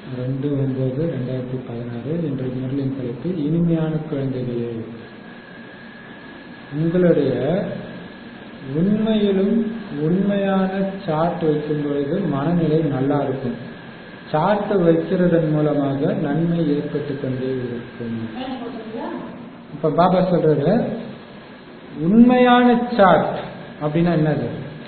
ரெண்டு ஒன்பது ரெண்டாயிரத்தி பதினாறு இன்றைய முரளின் தலைப்பு இனிமையான குழந்தைகளே உங்களுடைய உண்மையிலும் உண்மையான சார்ட் வைக்கும் பொழுது மனநிலை நல்லா இருக்கும் சார்ட் வைக்கிறதன் மூலமாக நன்மை ஏற்பட்டு கொண்டே இருக்கும் இப்ப பாபா சொல்றது உண்மையான சார்ட் அப்படின்னா என்னது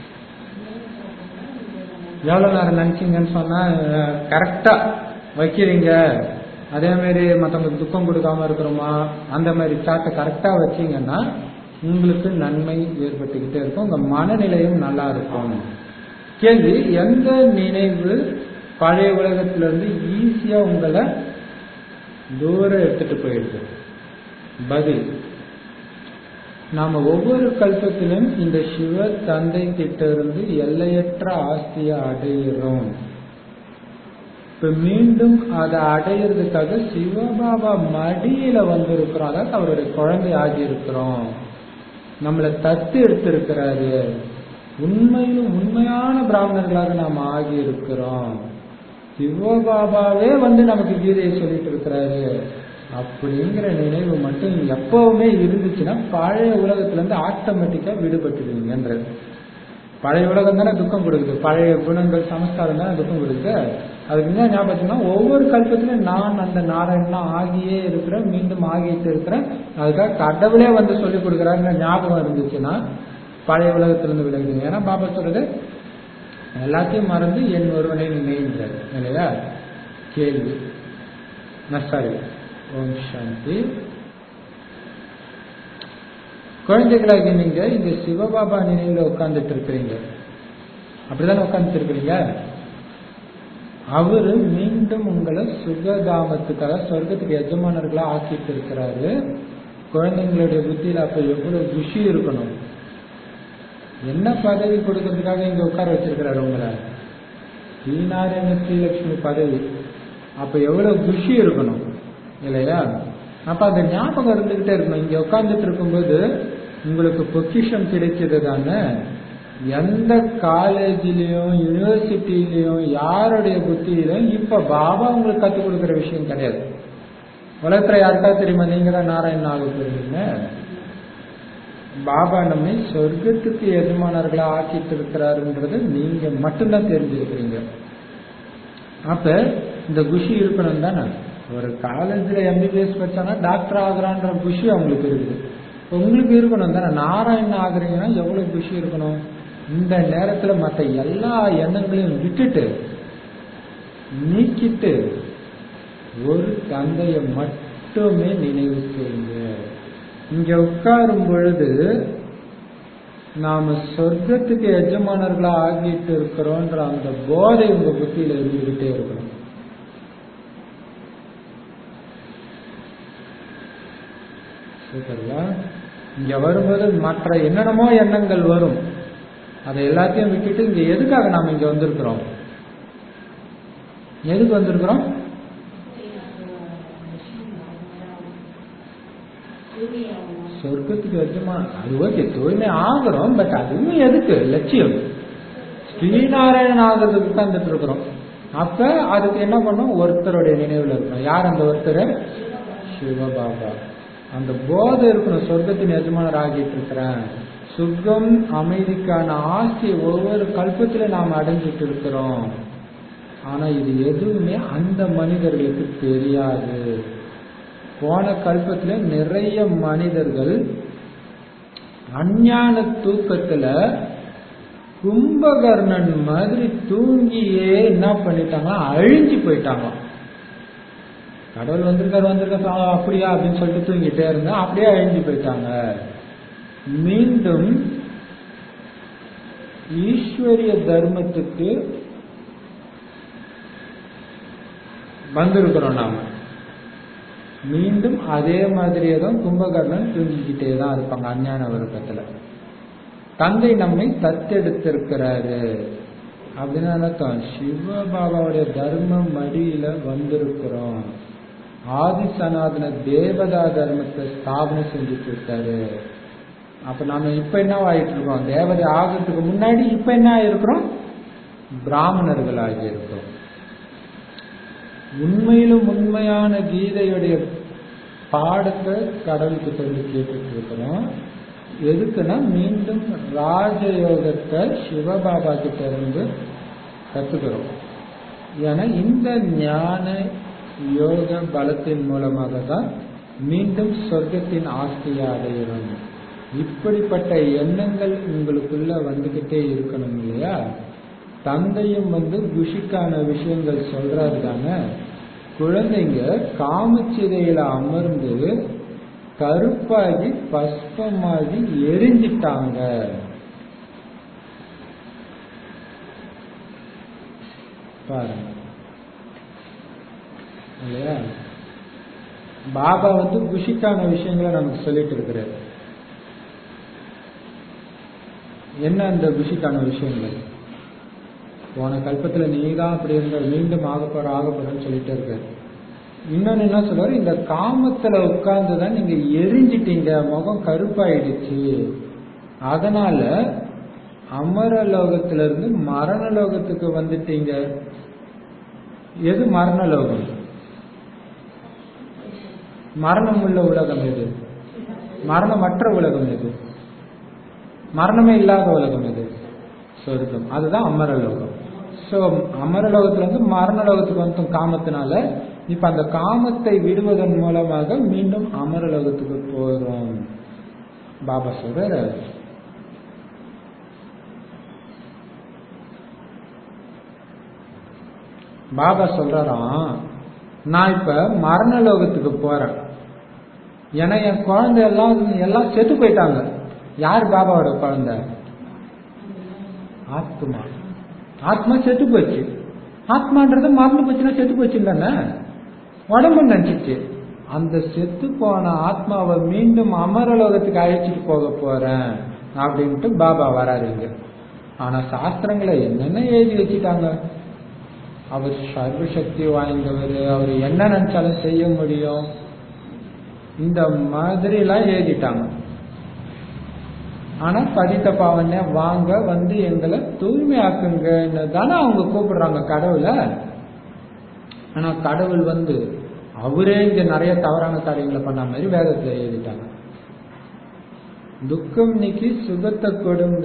எவ்வளவு நேரம் நினைச்சீங்கன்னு சொன்னா கரெக்டா வைக்கிறீங்க அதே மாதிரி மற்றவங்களுக்கு துக்கம் கொடுக்காம இருக்கிறோமா அந்த மாதிரி சாட்டை கரெக்டா வச்சீங்கன்னா உங்களுக்கு நன்மை ஏற்பட்டுக்கிட்டே இருக்கும் உங்க மனநிலையும் நல்லா இருக்கும் கேள்வி எந்த நினைவு பழைய உலகத்துல இருந்து ஈஸியா உங்களை தூரம் எடுத்துட்டு போயிடுது பதில் நாம ஒவ்வொரு கல்பத்திலும் இந்த சிவ தந்தை கிட்ட இருந்து எல்லையற்ற ஆஸ்தியை அடையிறோம் இப்ப மீண்டும் அதை அடையிறதுக்காக சிவபாபா மடியில வந்திருக்கிறோம் அதாவது அவருடைய குழந்தை ஆகி இருக்கிறோம் நம்மளை தத்து எடுத்திருக்கிறாரு உண்மையிலும் உண்மையான பிராமணர்களாக நாம் ஆகி இருக்கிறோம் சிவபாபாவே வந்து நமக்கு கீதையை சொல்லிட்டு இருக்கிறாரு அப்படிங்கிற நினைவு மட்டும் எப்பவுமே இருந்துச்சுன்னா பழைய உலகத்துல இருந்து ஆட்டோமேட்டிக்கா விடுபட்டுடுவீங்கன்றது பழைய உலகம் தானே துக்கம் கொடுக்குது பழைய குணங்கள் சமஸ்காரம் தானே துக்கம் கொடுக்குது அதுக்கு என்ன ஞாபகம் ஒவ்வொரு கல்பத்திலும் நான் அந்த நாராயணனா ஆகியே இருக்கிறேன் மீண்டும் ஆகிட்டு இருக்கிறேன் அதுக்காக கடவுளே வந்து சொல்லி கொடுக்குறாருன்னு ஞாபகம் இருந்துச்சுன்னா பழைய உலகத்திலிருந்து விலகுதுங்க ஏன்னா பாபா சொல்றது எல்லாத்தையும் மறந்து என் ஒருவனை நினைந்தார் இல்லையா கேள்வி சாரி ஓம் சாந்தி குழந்தைகளாகி நீங்க இந்த சிவபாபா நினைவுல உட்கார்ந்துட்டு இருக்கிறீங்க அப்படிதானே உட்கார்ந்துட்டு இருக்கிறீங்க அவரு மீண்டும் உங்களை சுகதாமத்துக்காக சொர்க்கத்துக்கு எஜமானர்களா ஆக்கிட்டு இருக்கிறாரு குழந்தைங்களுடைய புத்தியில அப்ப எவ்வளவு குஷி இருக்கணும் என்ன பதவி கொடுக்கறதுக்காக இங்க உட்கார வச்சிருக்கிறாரு உங்களை ஸ்ரீநாராயண ஸ்ரீலட்சுமி பதவி அப்ப எவ்வளவு குஷி இருக்கணும் இல்லையா அப்ப அந்த ஞாபகம் இருந்துகிட்டே இருக்கணும் இங்க உட்கார்ந்துட்டு இருக்கும்போது உங்களுக்கு பொக்கிஷம் கிடைச்சது தானே எந்த காலேஜ்லயும் யூனிவர்சிட்டிலையும் யாருடைய புத்தியிலும் இப்ப பாபா உங்களுக்கு கத்துக் கொடுக்குற விஷயம் கிடையாது உலகத்துல யாருக்கா தெரியுமா நீங்க தான் நாராயணன் ஆக போறீங்க பாபா நம்மை சொர்க்கத்துக்கு எஜமானர்களா ஆக்கிட்டு இருக்கிறாருன்றது நீங்க மட்டும்தான் தெரிஞ்சிருக்கிறீங்க அப்ப இந்த குஷி இருக்கணும் தானே ஒரு காலேஜ்ல எம்பிபிஎஸ் படிச்சானா டாக்டர் ஆகுறான்ற குஷி அவங்களுக்கு இருக்குது உங்களுக்கு இருக்கணும் தானே நாராயணன் ஆகுறீங்கன்னா எவ்வளவு குஷி இருக்கணும் இந்த நேரத்துல மற்ற எல்லா எண்ணங்களையும் விட்டுட்டு நீக்கிட்டு ஒரு தந்தைய மட்டுமே நினைவு செய்யுங்க இங்க உட்காரும் பொழுது நாம சொர்க்கத்துக்கு எஜமானர்களா ஆகிட்டு இருக்கிறோன்ற அந்த போதை உங்க புத்தியில இருந்துகிட்டே இருக்கணும் சூப்பர்ல இங்க வரும்போது மற்ற என்னென்னமோ எண்ணங்கள் வரும் அதை எல்லாத்தையும் விட்டுட்டு இங்க எதுக்காக நாம இங்க வந்திருக்கிறோம் எதுக்கு வந்திருக்கிறோம் சொர்க்கத்துக்கு வச்சுமா அது ஓகே தூய்மை ஆகிறோம் பட் அதுவும் எதுக்கு லட்சியம் ஸ்ரீநாராயணன் ஆகிறதுக்கு உட்கார்ந்துட்டு இருக்கிறோம் அப்ப அதுக்கு என்ன பண்ணும் ஒருத்தருடைய நினைவுல இருக்கணும் யார் அந்த ஒருத்தர் சிவபாபா அந்த போதை இருக்கணும் சொர்க்கத்தின் எஜமானர் ஆகிட்டு இருக்கிறேன் சுகம் அமைதிக்கான ஆசை ஒவ்வொரு கல்பத்துல நாம் அடைஞ்சிட்டு இருக்கிறோம் ஆனா இது எதுவுமே அந்த மனிதர்களுக்கு தெரியாது போன கல்பத்துல நிறைய மனிதர்கள் அஞ்ஞான தூக்கத்துல கும்பகர்ணன் மாதிரி தூங்கியே என்ன பண்ணிட்டாங்க அழிஞ்சு போயிட்டாங்க கடவுள் வந்திருக்காரு வந்திருக்காரு அப்படியா அப்படின்னு சொல்லிட்டு தூங்கிட்டே இருந்தா அப்படியே அழிஞ்சு போயிட்டாங்க மீண்டும் ஈஸ்வரிய தர்மத்துக்கு வந்திருக்கிறோம் நாம மீண்டும் அதே மாதிரியே தான் கும்பகர்ணன் தூங்கிக்கிட்டே தான் இருப்பாங்க அஞ்ஞான வர்க்கத்துல தந்தை நம்மை தத்தெடுத்திருக்கிறாரு அப்படின்னு அர்த்தம் சிவபாபாவுடைய தர்ம மடியில வந்திருக்கிறோம் ஆதி சனாதன தேவதா தர்மத்தை ஸ்தாபனை செஞ்சுட்டு இருக்காரு அப்ப நாம இப்ப என்ன ஆயிட்டு இருக்கோம் தேவதை ஆகிறதுக்கு முன்னாடி இப்ப என்ன ஆயிருக்கிறோம் பிராமணர்கள் ஆகியிருக்கிறோம் உண்மையிலும் உண்மையான கீதையுடைய பாடத்தை கடவுள்கிட்ட இருந்து கேட்டுட்டு இருக்கிறோம் எதுக்குன்னா மீண்டும் ராஜயோகத்தை சிவபாபா கிட்ட இருந்து கத்துக்கிறோம் ஏன்னா இந்த ஞான யோக பலத்தின் மூலமாக தான் மீண்டும் சொர்க்கத்தின் ஆஸ்தியை அடையிறோம் இப்படிப்பட்ட எண்ணங்கள் உங்களுக்குள்ள வந்துகிட்டே இருக்கணும் இல்லையா தந்தையும் வந்து குஷிக்கான விஷயங்கள் சொல்றாரு தானே குழந்தைங்க காமச்சிதையில அமர்ந்து கருப்பாகி பஸ்பமாகி எரிஞ்சிட்டாங்க பாருங்க இல்லையா பாபா வந்து குஷிக்கான விஷயங்களை நமக்கு சொல்லிட்டு இருக்கிறாரு என்ன அந்த குஷிக்கான விஷயங்கள் போன கல்பத்துல நீ தான் அப்படி இருந்த மீண்டும் ஆகப்போற ஆகப்போறன்னு சொல்லிட்டு இருக்காரு இன்னொன்னு என்ன சொல்றாரு இந்த காமத்துல உட்கார்ந்து தான் நீங்க எரிஞ்சிட்டீங்க முகம் கருப்பாயிடுச்சு அதனால அமர லோகத்துல இருந்து மரண லோகத்துக்கு வந்துட்டீங்க எது மரண லோகம் மரணம் உள்ள உலகம் எது மரணமற்ற உலகம் எது மரணமே இல்லாத உலகம் எது சொர்க்கம் அதுதான் அமரலோகம் ஸோ அமரலோகத்துல இருந்து மரணலோகத்துக்கு வந்து காமத்தினால இப்ப அந்த காமத்தை விடுவதன் மூலமாக மீண்டும் அமரலோகத்துக்கு போகிறோம் பாபா சொல்ற பாபா சொல்றாராம் நான் இப்ப மரணலோகத்துக்கு போறேன் ஏன்னா என் குழந்தை எல்லாம் எல்லாம் செத்து போயிட்டாங்க யார் பாபாவோட குழந்தை ஆத்மா ஆத்மா செத்து போச்சு ஆத்மான்றது மறந்து போச்சுன்னா செத்து போச்சு தானே உடம்பு நினைச்சிச்சு அந்த செத்து போன ஆத்மாவை மீண்டும் அமரலோகத்துக்கு அழைச்சிட்டு போக போறேன் அப்படின்ட்டு பாபா வராரு இங்க ஆனா சாஸ்திரங்களை என்னென்ன எழுதி வச்சுட்டாங்க அவர் சர்வசக்தி வாய்ந்தவர் அவர் என்ன நினைச்சாலும் செய்ய முடியும் இந்த மாதிரி எல்லாம் எழுதிட்டாங்க ஆனா பதித்த பாவனே வாங்க வந்து எங்களை தூய்மையாக்குங்கன்னு தானே அவங்க கூப்பிடுறாங்க கடவுளை ஆனா கடவுள் வந்து அவரே இங்க நிறைய தவறான காரியங்களை பண்ண மாதிரி வேதத்துல எழுதிட்டாங்க துக்கம் நீக்கி சுகத்தை கொடுங்க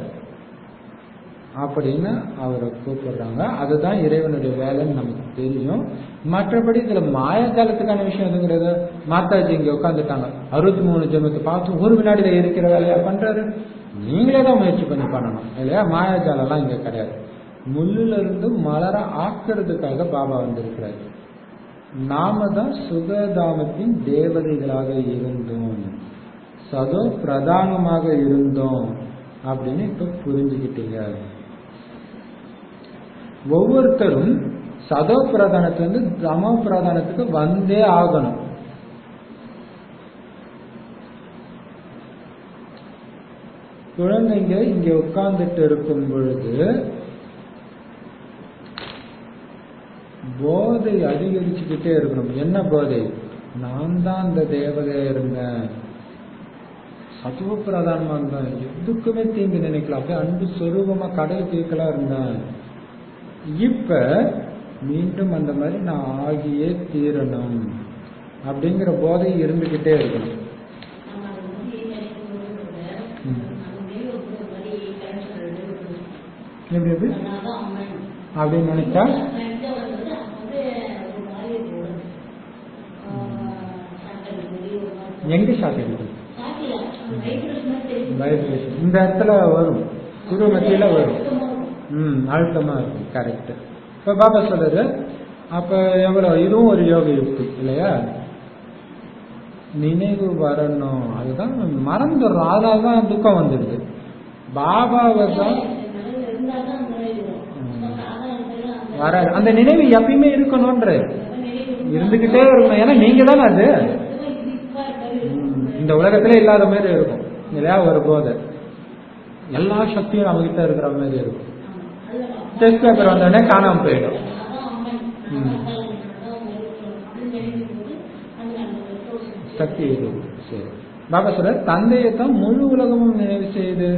அப்படின்னு அவரை கூப்பிடுறாங்க அதுதான் இறைவனுடைய வேலைன்னு நமக்கு தெரியும் மற்றபடி இதுல மாயக்காலத்துக்கான விஷயம் எதுங்கிறது மாதாஜி இங்க உட்காந்துட்டாங்க அறுபத்தி மூணு ஜென்மத்தை பார்த்து ஒரு வினாடியில இருக்கிற வேலையா பண்றாரு நீங்களே தான் முயற்சி பண்ணி பண்ணணும் இல்லையா மாயாஜாலம் எல்லாம் இங்க கிடையாது முள்ளுல இருந்து மலர ஆக்கிறதுக்காக பாபா வந்திருக்கிறாரு நாம தான் சுகதாமத்தின் தேவதைகளாக இருந்தோம் சதோ பிரதானமாக இருந்தோம் அப்படின்னு இப்ப புரிஞ்சுக்கிட்டீங்க ஒவ்வொருத்தரும் சதோ பிரதானத்திலிருந்து தமோ பிரதானத்துக்கு வந்தே ஆகணும் குழந்தைங்க இங்க உட்கார்ந்துட்டு இருக்கும் பொழுது போதை அதிகரிச்சுக்கிட்டே இருக்கணும் என்ன போதை நான் தான் அந்த தேவதையா இருந்தேன் சத்துவ பிரதானமா இருந்தேன் எதுக்குமே தீங்கு நினைக்கலாம் அப்படியே அன்பு சொரூபமா கடல் தீர்க்கலா இருந்தேன் இப்ப மீண்டும் அந்த மாதிரி நான் ஆகியே தீரணும் அப்படிங்கிற போதை இருந்துகிட்டே இருக்கணும் எப்படி எப்படி அப்படின்னு நினைச்சா எங்க ஷாக் அடிக்கும் வைப்ரேஷன் இந்த இடத்துல வரும் குரு மத்தியில வரும் ம் அழுத்தமா இருக்கும் கரெக்ட் இப்ப பாபா சொல்றது அப்ப எவ்வளவு இதுவும் ஒரு யோக யுக்தி இல்லையா நினைவு வரணும் அதுதான் மறந்துடுறோம் அதனால தான் துக்கம் வந்துடுது பாபாவை தான் வராது அந்த நினைவு எப்பயுமே இருக்கணும்ன்ற இருந்துகிட்டே இருக்கணும் ஏன்னா நீங்க தானே அது இந்த உலகத்திலே இல்லாத மாதிரி இருக்கும் இல்லையா ஒரு போதை எல்லா சக்தியும் நம்ம கிட்ட இருக்கிற மாதிரி இருக்கும் டெஸ்ட் பேப்பர் வந்தோடனே காணாம போயிடும் சக்தி இருக்கும் சரி பாபா சொல்ற தந்தையை தான் முழு உலகமும் நினைவு செய்து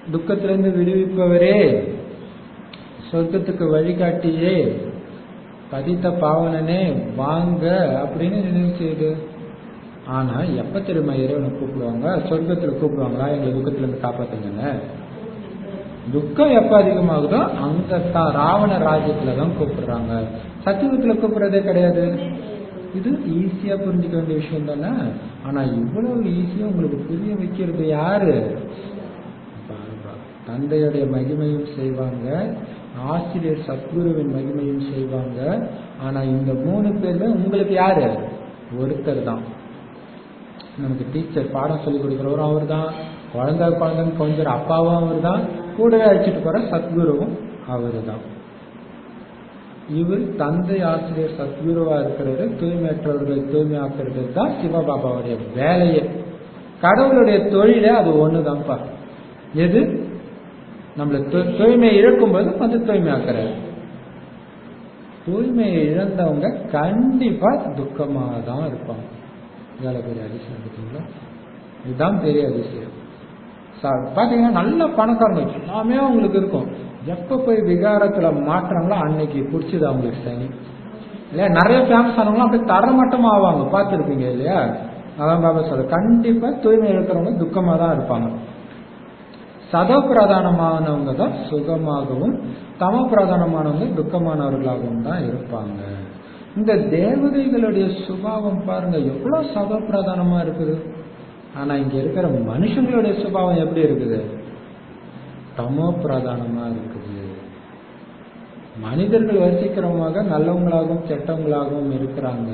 துக்கத்திலிருந்து விடுவிப்பவரே சொர்க்கத்துக்கு வழிகாட்டியே பதித்த பாவனனே வாங்க அப்படின்னு நினைச்சது ஆனா எப்ப தெரியுமா இறைவனை கூப்பிடுவாங்க சொர்க்கத்துல கூப்பிடுவாங்களா எங்களை துக்கத்துல இருந்து காப்பாத்துங்கன்னு துக்கம் எப்ப அதிகமாகுதோ அங்கத்தான் ராவண ராஜ்யத்துல தான் கூப்பிடுறாங்க சத்தியுகத்துல கூப்பிடுறதே கிடையாது இது ஈஸியா புரிஞ்சுக்க வேண்டிய விஷயம் தானே ஆனா இவ்வளவு ஈஸியா உங்களுக்கு புரிய வைக்கிறது யாரு பாருங்க. தந்தையுடைய மகிமையும் செய்வாங்க ஆசிரியர் சத்குருவின் மகிமையும் செய்வாங்க ஆனா இந்த மூணு பேருமே உங்களுக்கு யாரு ஒருத்தர் தான் நமக்கு டீச்சர் பாடம் சொல்லி கொடுக்குறவரும் அவர் தான் குழந்தை குழந்தைன்னு கொஞ்சம் அப்பாவும் அவர் தான் கூடவே அழைச்சிட்டு போற சத்குருவும் அவர் தான் இவர் தந்தை ஆசிரியர் சத்குருவா இருக்கிறது தூய்மையற்றவர்களை தூய்மையாக்குறது தான் சிவபாபாவுடைய வேலையே கடவுளுடைய தொழிலே அது ஒண்ணுதான்ப்பா எது நம்மள தூ- தூய்மையை இழக்கும்போது வந்து தூய்மையாக்குறாரு தூய்மையை இழந்தவங்க கண்டிப்பா துக்கமா தான் இருப்பாங்க இவ்வளவு பெரிய அதிசயம் பார்த்தீங்களா இதுதான் பெரிய அதிசயம் சா- பாத்தீங்கன்னா நல்ல பணக்காரங்க எல்லாமே அவங்களுக்கு இருக்கும் எப்ப போய் விகாரத்துல மாற்றாங்களோ அன்னைக்கு பிடிச்சது அவங்களுக்கு சனி இல்லையா நிறைய ஃபேமஸ் ஆனவங்களும் அப்படியே தரமட்டமா ஆவாங்க பார்த்துருப்பீங்க இல்லையா அதான் பாபா சொல்ற கண்டிப்பா தூய்மை இருக்கிறவங்க துக்கமா தான் இருப்பாங்க சதோ பிரதானமானவங்க தான் சுகமாகவும் தம பிரதானமானவங்க துக்கமானவர்களாகவும் தான் இருப்பாங்க இந்த தேவதைகளுடைய சுபாவம் பாருங்க எவ்வளவு சதோ பிரதானமா இருக்குது ஆனா இங்க இருக்கிற மனுஷங்களுடைய சுபாவம் எப்படி இருக்குது தமோ பிரதானமா இருக்குது மனிதர்கள் வசிக்கிறவங்க நல்லவங்களாகவும் கெட்டவங்களாகவும் இருக்கிறாங்க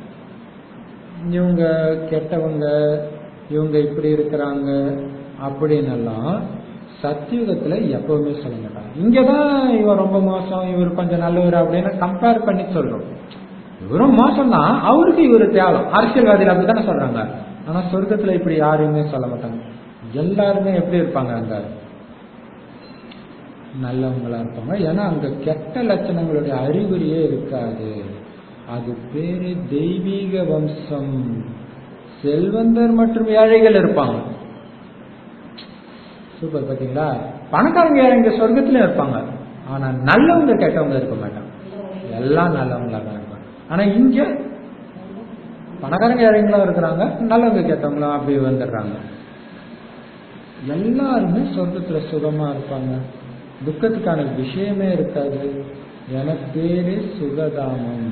இவங்க கெட்டவங்க இவங்க இப்படி இருக்கிறாங்க அப்படின்னெல்லாம் சத்தியுகத்துல எப்பவுமே சொல்ல மாட்டாங்க இங்கதான் இவர் ரொம்ப மோசம் இவர் கொஞ்சம் நல்லவர் அப்படின்னு கம்பேர் பண்ணி சொல்றோம் இவரும் மோசம் தான் அவருக்கு இவரு தேவலம் அரசியல்வாதிகள் அப்படித்தானே சொல்றாங்க ஆனா சொர்க்கத்துல இப்படி யாருமே சொல்ல மாட்டாங்க எல்லாருமே எப்படி இருப்பாங்க அங்க நல்லவங்களா இருப்பாங்க ஏன்னா அங்க கெட்ட லட்சணங்களுடைய அறிகுறியே இருக்காது அது பேரு தெய்வீக வம்சம் செல்வந்தர் மற்றும் ஏழைகள் இருப்பாங்க சூப்பர் பாத்தீங்களா பணக்காரங்க இங்க சொர்க்கத்துல இருப்பாங்க ஆனா நல்லவங்க கெட்டவங்க இருக்க மாட்டாங்க எல்லாம் நல்லவங்களா தான் இருப்பாங்க ஆனா இங்க பணக்காரங்க ஏழைங்களும் இருக்கிறாங்க நல்லவங்க கெட்டவங்களும் அப்படி வந்துடுறாங்க எல்லாருமே சொர்க்கத்துல சுகமா இருப்பாங்க துக்கத்துக்கான விஷயமே இருக்காது என பேரு சுகதாமம்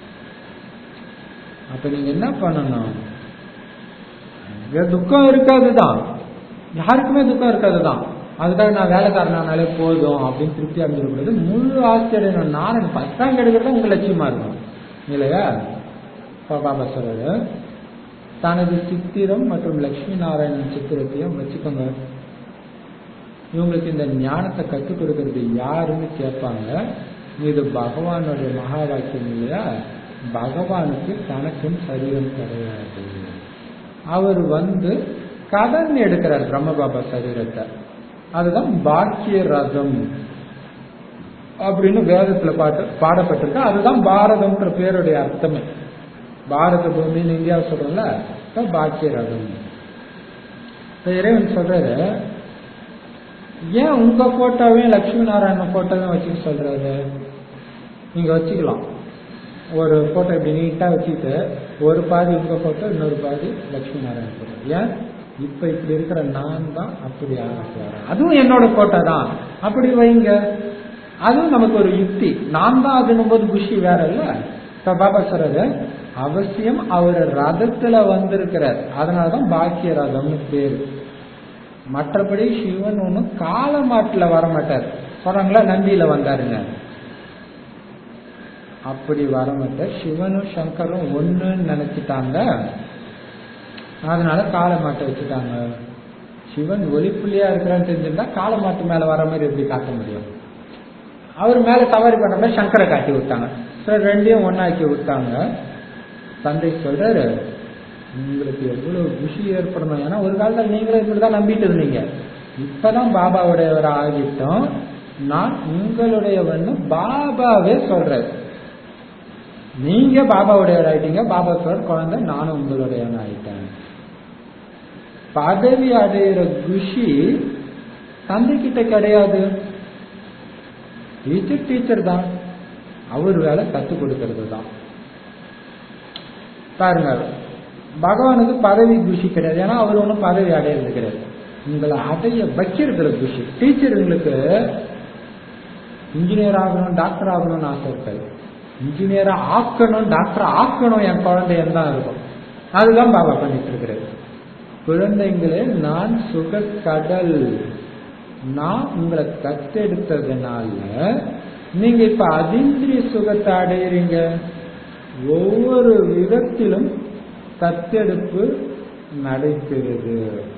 அப்ப நீங்க என்ன பண்ணணும் இங்க துக்கம் இருக்காதுதான் யாருக்குமே துக்கம் இருக்காதுதான் அதுக்காக நான் வேலைக்காரனாலே போதும் அப்படின்னு திருப்தி அடைஞ்சிடக்கூடாது முழு ஆசிரியர் நாராயண் பத்தாம் கெடுக்கிறது உங்க லட்சியமா இருக்கும் இல்லையா இப்ப பாபா சொல்றாரு தனது சித்திரம் மற்றும் லட்சுமி நாராயணன் சித்திரத்தையும் வச்சுக்கோங்க இவங்களுக்கு இந்த ஞானத்தை கற்றுக் கொடுக்கறது யாருன்னு கேட்பாங்க இது பகவானுடைய மகா வாக்கியம் இல்லையா பகவானுக்கு தனக்கும் சரீரம் கிடையாது அவர் வந்து கடன் எடுக்கிறார் பிரம்மபாபா சரீரத்தை அதுதான் பாக்கிய ரதம் அப்படின்னு வேதத்துல பாட்டு பாடப்பட்டிருக்கு அதுதான் பாரதம்ன்ற பேருடைய அர்த்தமே பாரத பூமின்னு இந்தியாவை சொல்றோம்ல இப்ப பாக்கிய ரதம் இப்ப இறைவன் சொல்றாரு ஏன் உங்க போட்டோவையும் லட்சுமி நாராயணன் போட்டோவையும் வச்சுக்க சொல்றாரு நீங்க வச்சுக்கலாம் ஒரு போட்டோ இப்படி நீட்டா வச்சுட்டு ஒரு பாதி உங்க போட்டோ இன்னொரு பாதி லட்சுமி நாராயணன் போட்டோ ஏன் இப்ப இப்படி இருக்கிற நான் தான் அப்படி ஆரம்பிச்சு அதுவும் என்னோட போட்டோ தான் அப்படி வைங்க அதுவும் நமக்கு ஒரு யுக்தி நான் தான் அதுன்னும் போது குஷி வேற இல்ல இப்ப பாபா சொல்றாரு அவசியம் அவர் ரதத்துல வந்திருக்கிறார் அதனாலதான் பாக்கிய ரதம்னு பேரு மற்றபடி சிவன் ஒன்றும் காலமாட்டுல வர மாட்டார் சொன்னாங்களா நந்தியில வந்தாருங்க அப்படி வர மாட்டார் சிவனும் சங்கரும் ஒண்ணுன்னு நினைச்சிட்டாங்க அதனால காலமாட்டை வச்சுட்டாங்க சிவன் ஒளிப்புள்ளியா இருக்கிறான்னு தெரிஞ்சிருந்தா காலமாட்டு மேல வர மாதிரி எப்படி காட்ட முடியும் அவர் மேல சவாரி பண்ற மாதிரி சங்கரை காட்டி விட்டாங்க சரி ரெண்டையும் ஒன்னாக்கி விட்டாங்க தந்தை சொல்றாரு உங்களுக்கு எவ்வளவு குஷி ஏற்படணும் ஏன்னா ஒரு காலத்துல நீங்களும் இப்படிதான் நம்பிட்டு இருந்தீங்க இப்பதான் பாபாவுடையவர் ஆகிட்டோம் நான் உங்களுடையவன்னு பாபாவே சொல்றாரு நீங்க பாபாவுடையவர் ஆயிட்டீங்க பாபா சொல்ற குழந்தை நானும் உங்களுடையவன் ஆயிட்டேன் பதவி அடையிற குஷி தந்தை கிட்ட கிடையாது டீச்சர் டீச்சர் தான் அவர் வேலை கற்றுக் கொடுக்கறது தான் பாருங்க பகவானுக்கு பதவி குஷி கிடையாது ஏன்னா அவர் ஒன்றும் பதவி அடையிறது கிடையாது உங்களை அடைய வைக்கிறதுல குஷி டீச்சருங்களுக்கு இன்ஜினியர் ஆகணும் டாக்டர் ஆகணும்னு ஆசை இருக்காது இன்ஜினியரா ஆக்கணும் டாக்டர் ஆக்கணும் என் குழந்தையன் தான் இருக்கும் அதுதான் பாபா பண்ணிட்டு இருக்கிறது குழந்தைங்களே நான் சுகக்கடல் நான் உங்களை தத்தெடுத்ததுனால நீங்க இப்ப அதிந்திரிய சுகத்தை அடையிறீங்க ஒவ்வொரு விதத்திலும் தத்தெடுப்பு நடைபெறுது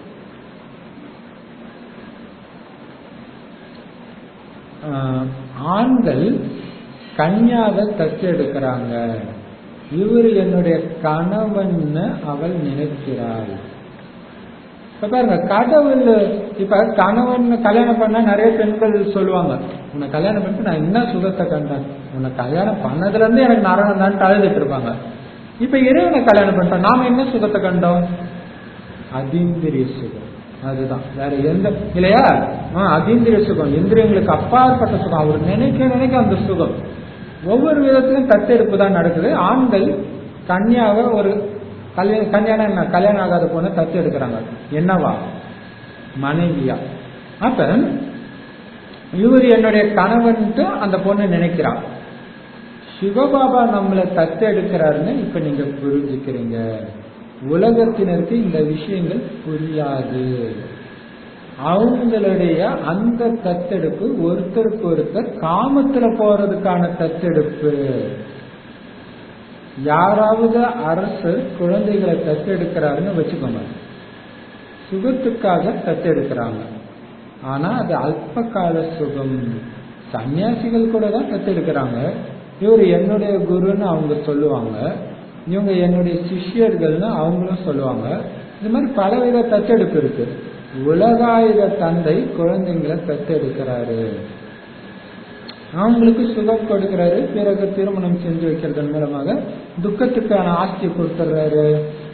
ஆஹ் ஆண்கள் கன்யாவை தத்தெடுக்கிறாங்க இவர் என்னுடைய கணவன்னு அவள் நினைக்கிறாள் இப்ப பாருங்க கடவுள் இப்ப கணவன் கல்யாணம் பண்ணா நிறைய பெண்கள் சொல்லுவாங்க உன்னை கல்யாணம் பண்ணிட்டு நான் என்ன சுகத்தை கண்டேன் உன்னை கல்யாணம் பண்ணதுல இருந்து எனக்கு நரணம் தான் அழுதுட்டு இருப்பாங்க இப்ப இறைவனை கல்யாணம் பண்ணிட்டோம் நாம என்ன சுகத்தை கண்டோம் அதீந்திரிய சுகம் அதுதான் வேற எந்த இல்லையா ஆ, அதீந்திரிய சுகம் இந்திரியங்களுக்கு அப்பாற்பட்ட சுகம் அவர் நினைக்க நினைக்க அந்த சுகம் ஒவ்வொரு விதத்திலும் தத்தெடுப்பு தான் நடக்குது ஆண்கள் கன்யாவை ஒரு கல்யாணம் கல்யாணம் என்ன கல்யாணம் ஆகாத பொண்ணை தத்து எடுக்கிறாங்க என்னவா மனைவியா அப்ப இவர் என்னுடைய கணவன்ட்டு அந்த பொண்ணு நினைக்கிறான் சிவபாபா நம்மளை தத்து எடுக்கிறாருன்னு இப்ப நீங்க புரிஞ்சுக்கிறீங்க உலகத்தினருக்கு இந்த விஷயங்கள் புரியாது அவங்களுடைய அந்த தத்தெடுப்பு ஒருத்தருக்கு ஒருத்தர் காமத்துல போறதுக்கான தத்தெடுப்பு யாராவது அரசர் குழந்தைகளை தத்தெடுக்கிறாருன்னு வச்சுக்கோங்க சுகத்துக்காக தத்தெடுக்கிறாங்க ஆனா அது அல்ப கால சுகம் சன்னியாசிகள் கூட தான் தத்தெடுக்கிறாங்க இவர் என்னுடைய குருன்னு அவங்க சொல்லுவாங்க இவங்க என்னுடைய சிஷ்யர்கள்னு அவங்களும் சொல்லுவாங்க இது மாதிரி பலவித தத்தெடுப்பு இருக்கு உலகாயுத தந்தை குழந்தைங்களை தத்தெடுக்கிறாரு அவங்களுக்கு சுகம் கொடுக்கிறாரு பிறகு திருமணம் செஞ்சு வைக்கிறதன் மூலமாக துக்கத்துக்கான ஆஸ்தியை கொடுத்துட்றாரு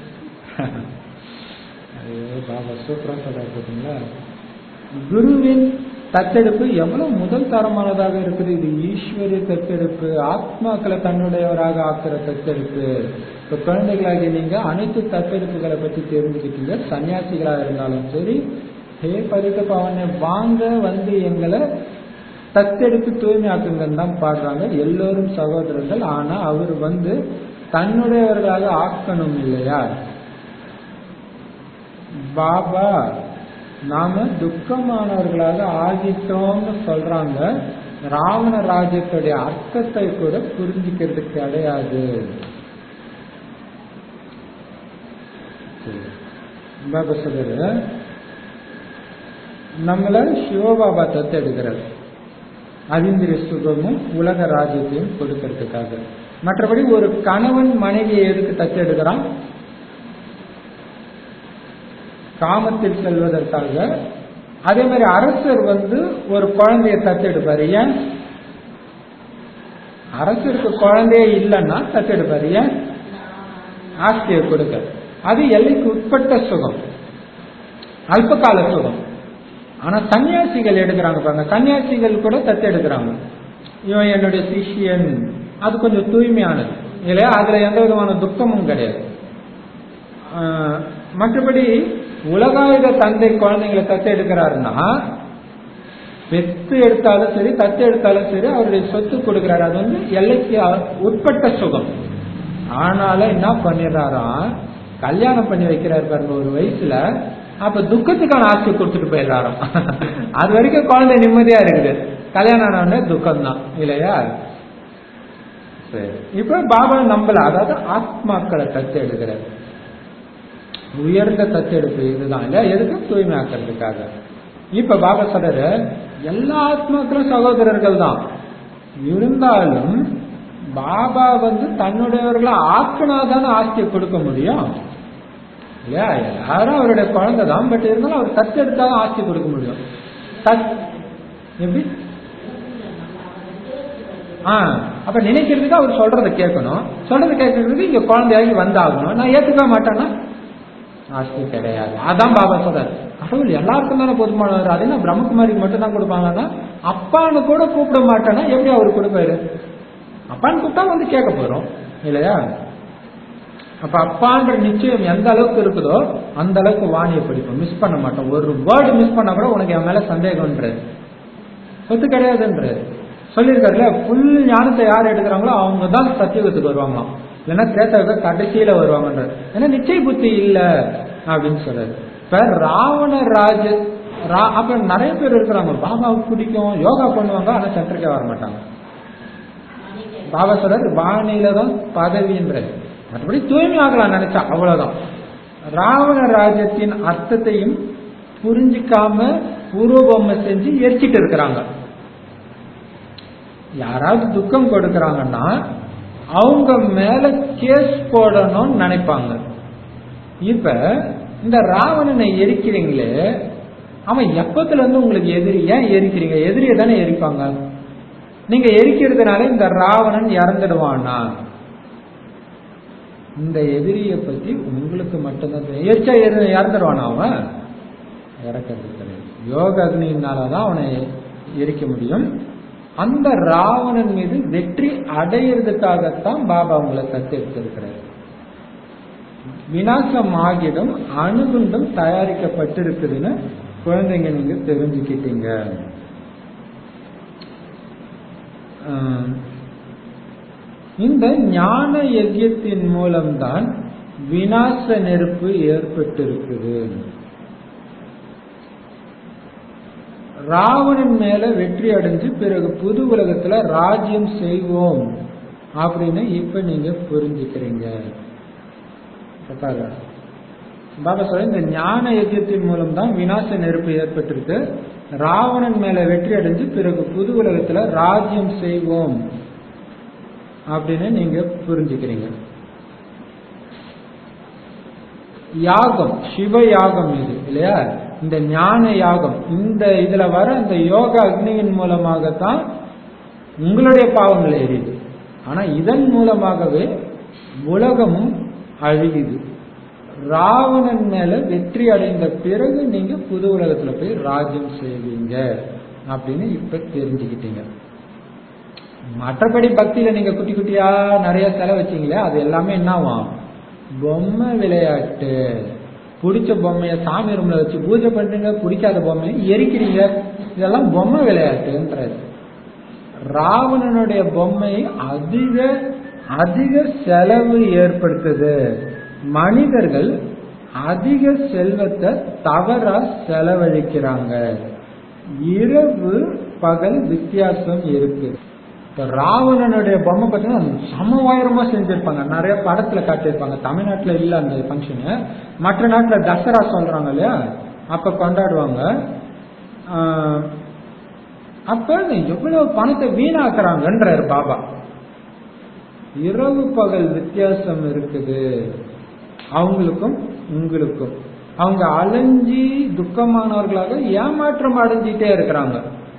ஐயோ பாபா சூப்பரா சொல்றாரு பார்த்தீங்களா குருவின் தத்தெடுப்பு எவ்வளவு முதல் தரமானதாக இருக்குது இது ஈஸ்வரிய தத்தெடுப்பு ஆத்மாக்களை தன்னுடையவராக ஆக்குற தத்தெடுப்பு இப்ப குழந்தைகளாகிய நீங்க அனைத்து தத்தெடுப்புகளை பத்தி தெரிஞ்சுக்கிட்டீங்க சன்னியாசிகளா இருந்தாலும் சரி ஹே பரித பவனே வாங்க வந்து எங்களை தத்தெடுத்து தூய்மையாக்குங்கன்னு தான் பாடுறாங்க எல்லோரும் சகோதரர்கள் ஆனா அவர் வந்து தன்னுடையவர்களாக ஆக்கணும் இல்லையா பாபா நாம துக்கமானவர்களாக ஆகிட்டோம்னு சொல்றாங்க ராவண ராஜ்யத்துடைய அர்த்தத்தை கூட புரிஞ்சுக்கிறது கிடையாது பாபா சொல்ற நம்மள சிவபாபா தத்து எடுக்கிறார் அதிந்திரிய சுகமும் உலக ராஜ்யத்தையும் கொடுக்கறதுக்காக மற்றபடி ஒரு கணவன் மனைவியை எதுக்கு தத்து எடுக்கிறான் காமத்தில் செல்வதற்காக அதே மாதிரி அரசர் வந்து ஒரு குழந்தைய தத்தெடுப்பாரு ஏன் அரசருக்கு குழந்தையே இல்லைன்னா தத்தெடுப்பாரு ஏன் ஆஸ்தியை கொடுக்க அது எல்லைக்கு உட்பட்ட சுகம் அல்பகால சுகம் ஆனா சன்னியாசிகள் எடுக்கிறாங்க பாருங்க சன்னியாசிகள் கூட தத்தெடுக்கிறாங்க இவன் என்னுடைய சிஷியன் அது கொஞ்சம் தூய்மையானது இல்லையா அதுல எந்த விதமான துக்கமும் கிடையாது ஆஹ் மற்றபடி உலகாயுத தந்தை குழந்தைங்களை தத்து எடுக்கிறாருன்னா பெத்து எடுத்தாலும் சரி தத்து எடுத்தாலும் சரி அவருடைய சொத்து கொடுக்கிறாரு அது வந்து எல்லைக்கு அ- உட்பட்ட சுகம் ஆனாலும் என்ன பண்ணிடுறாராம் கல்யாணம் பண்ணி வைக்கிறாரு பாருங்க ஒரு வயசுல அப்ப துக்கத்துக்கான ஆசை கொடுத்துட்டு போயிடுறாராம் அது வரைக்கும் குழந்தை நிம்மதியா இருக்குது கல்யாணம் ஆன உடனே துக்கம் தான் இல்லையா சரி இப்ப பாபா நம்பல அதாவது ஆத்மாக்களை தத்து எடுக்கிறார் உயர்ந்த தத்தெடுப்பு இதுதான் இல்ல எதுக்கு தூய்மையாக்கிறதுக்காக இப்ப பாபா சொல்றாரு எல்லா ஆத்மாக்களும் சகோதரர்கள் தான் இருந்தாலும் பாபா வந்து தன்னுடையவர்களை ஆக்கினாதானே ஆஸ்தியை கொடுக்க முடியும் இல்லையா எல்லாரும் அவருடைய குழந்தை தான் பட் இருந்தாலும் அவர் தத்தெடுத்தாதான் ஆஸ்தி கொடுக்க முடியும் தத் எப்படி ஆ அப்ப நினைக்கிறதுக்கு அவர் சொல்றதை கேட்கணும் சொல்றதை கேட்கறதுக்கு இங்க குழந்தையாகி வந்தாகணும் நான் ஏத்துக்க மாட்டேன்னா ஆஸ்தி கிடையாது அதான் பாபா சொல்றாரு கடவுள் எல்லாருக்கும் தானே போதுமானவர் அது என்ன பிரம்மகுமாரிக்கு மட்டும் தான் கொடுப்பாங்கன்னா அப்பான்னு கூட கூப்பிட மாட்டேன்னா எப்படி அவர் கொடுப்பாரு அப்பான்னு கூப்பிட்டா வந்து கேட்க போறோம் இல்லையா அப்ப அப்பான்ற நிச்சயம் எந்த அளவுக்கு இருக்குதோ அந்த அளவுக்கு வாணியை படிப்போம் மிஸ் பண்ண மாட்டோம் ஒரு வேர்டு மிஸ் பண்ணா கூட உனக்கு என் மேல சந்தேகம்ன்றது சொத்து கிடையாதுன்றது சொல்லியிருக்காருல ஃபுல் ஞானத்தை யார் எடுக்கிறாங்களோ அவங்க தான் சத்தியுகத்துக்கு வருவாங்களாம் இல்லைன்னா திரேத்தாவுக்கு கடைசியில வருவாங்கன்றது ஏன்னா நிச்சய புத்தி இல்ல அப்படின்னு சொல்றாரு இப்ப ராவண ராஜ ரா அப்ப நிறைய பேர் இருக்கிறாங்க பாபாவுக்கு பிடிக்கும் யோகா பண்ணுவாங்க ஆனா சென்டருக்கே வர மாட்டாங்க பாபா சொல்றாரு வாணியில தான் பதவின்றது மற்றபடி தூய்மை ஆகலாம் நினைச்சா அவ்வளவுதான் ராவண ராஜ்யத்தின் அர்த்தத்தையும் புரிஞ்சிக்காம பூர்வபொம்மை செஞ்சு எரிச்சிட்டு இருக்கிறாங்க யாராவது துக்கம் கொடுக்கறாங்கன்னா அவங்க மேல கேஸ் போடணும்னு நினைப்பாங்க இப்ப இந்த ராவணனை எரிக்கிறீங்களே அவன் எப்பத்துல இருந்து உங்களுக்கு எதிரி ஏன் எரிக்கிறீங்க எதிரியை தானே எரிப்பாங்க நீங்க எரிக்கிறதுனால இந்த ராவணன் இறந்துடுவானா இந்த எதிரிய பத்தி உங்களுக்கு மட்டும்தான் தெரியும் எரிச்சா எரி- இறந்துடுவானா அவன் இறக்கிறது கிடையாது யோக அக்னியினாலதான் அவனை எரிக்க முடியும் அந்த ராவணன் மீது வெற்றி அடையிறதுக்காகத்தான் பாபா உங்களை தத்தெடுத்திருக்கிறார் விநாசம் ஆகிடும் அணுகுண்டும் தயாரிக்கப்பட்டிருக்குதுன்னு குழந்தைங்க நீங்க தெரிஞ்சுக்கிட்டீங்க ஆஹ் இந்த ஞான யஜ்யத்தின் மூலம்தான் விநாச நெருப்பு ஏற்பட்டிருக்குது ராவணன் மேல வெற்றி அடைஞ்சு பிறகு புது உலகத்துல ராஜ்யம் செய்வோம் அப்படின்னு இப்ப நீங்க புரிஞ்சுக்கிறீங்க இப்ப பாருங்க. பாபா சொல்ற இந்த ஞான யஜ்யத்தின் மூலம் தான் விநாச நெருப்பு ஏற்பட்டிருக்கு ராவணன் மேல வெற்றி அடைஞ்சு பிறகு புது உலகத்துல ராஜ்யம் செய்வோம் அப்படின்னு நீங்க புரிஞ்சுக்கிறீங்க யாகம் சிவ யாகம் இது இல்லையா இந்த ஞான யாகம் இந்த இதுல வர இந்த யோக அக்னியின் மூலமாகத்தான் உங்களுடைய பாவங்கள் எரியுது ஆனா இதன் மூலமாகவே உலகமும் அழியுது ராவணன் மேல வெற்றி அடைந்த பிறகு நீங்க புது உலகத்துல போய் ராஜ்யம் செய்வீங்க அப்படின்னு இப்ப தெரிஞ்சுக்கிட்டீங்க மற்றபடி பக்தியில நீங்க குட்டி குட்டியா நிறைய செலவு வச்சீங்களே அது எல்லாமே என்னவாம் பொம்மை விளையாட்டு பிடிச்ச பொம்மைய சாமி ரூம்ல வச்சு பூஜை பண்றீங்க பிடிக்காத பொம்மையை எரிக்கிறீங்க இதெல்லாம் பொம்மை விளையாட்டுன்றது ராவணனுடைய பொம்மை அதிக அதிக செலவு ஏற்படுத்துது மனிதர்கள் அதிக செல்வத்தை தவறா செலவழிக்கிறாங்க இரவு பகல் வித்தியாசம் இருக்கு இப்ப ராவணனுடைய பொம்மை பார்த்தீங்கன்னா சம உயரமா செஞ்சிருப்பாங்க நிறைய படத்துல காட்டியிருப்பாங்க தமிழ்நாட்டுல இல்ல அந்த ஃபங்க்ஷனு மற்ற நாட்டுல தசரா சொல்றாங்க இல்லையா அப்ப கொண்டாடுவாங்க ஆஹ் அப்ப எவ்வளவு பணத்தை வீணாக்குறாங்கன்றாரு பாபா இரவு பகல் வித்தியாசம் இருக்குது அவங்களுக்கும் உங்களுக்கும் அவங்க அலைஞ்சி துக்கமானவர்களாக ஏமாற்றம் அடைஞ்சிட்டே இருக்கிறாங்க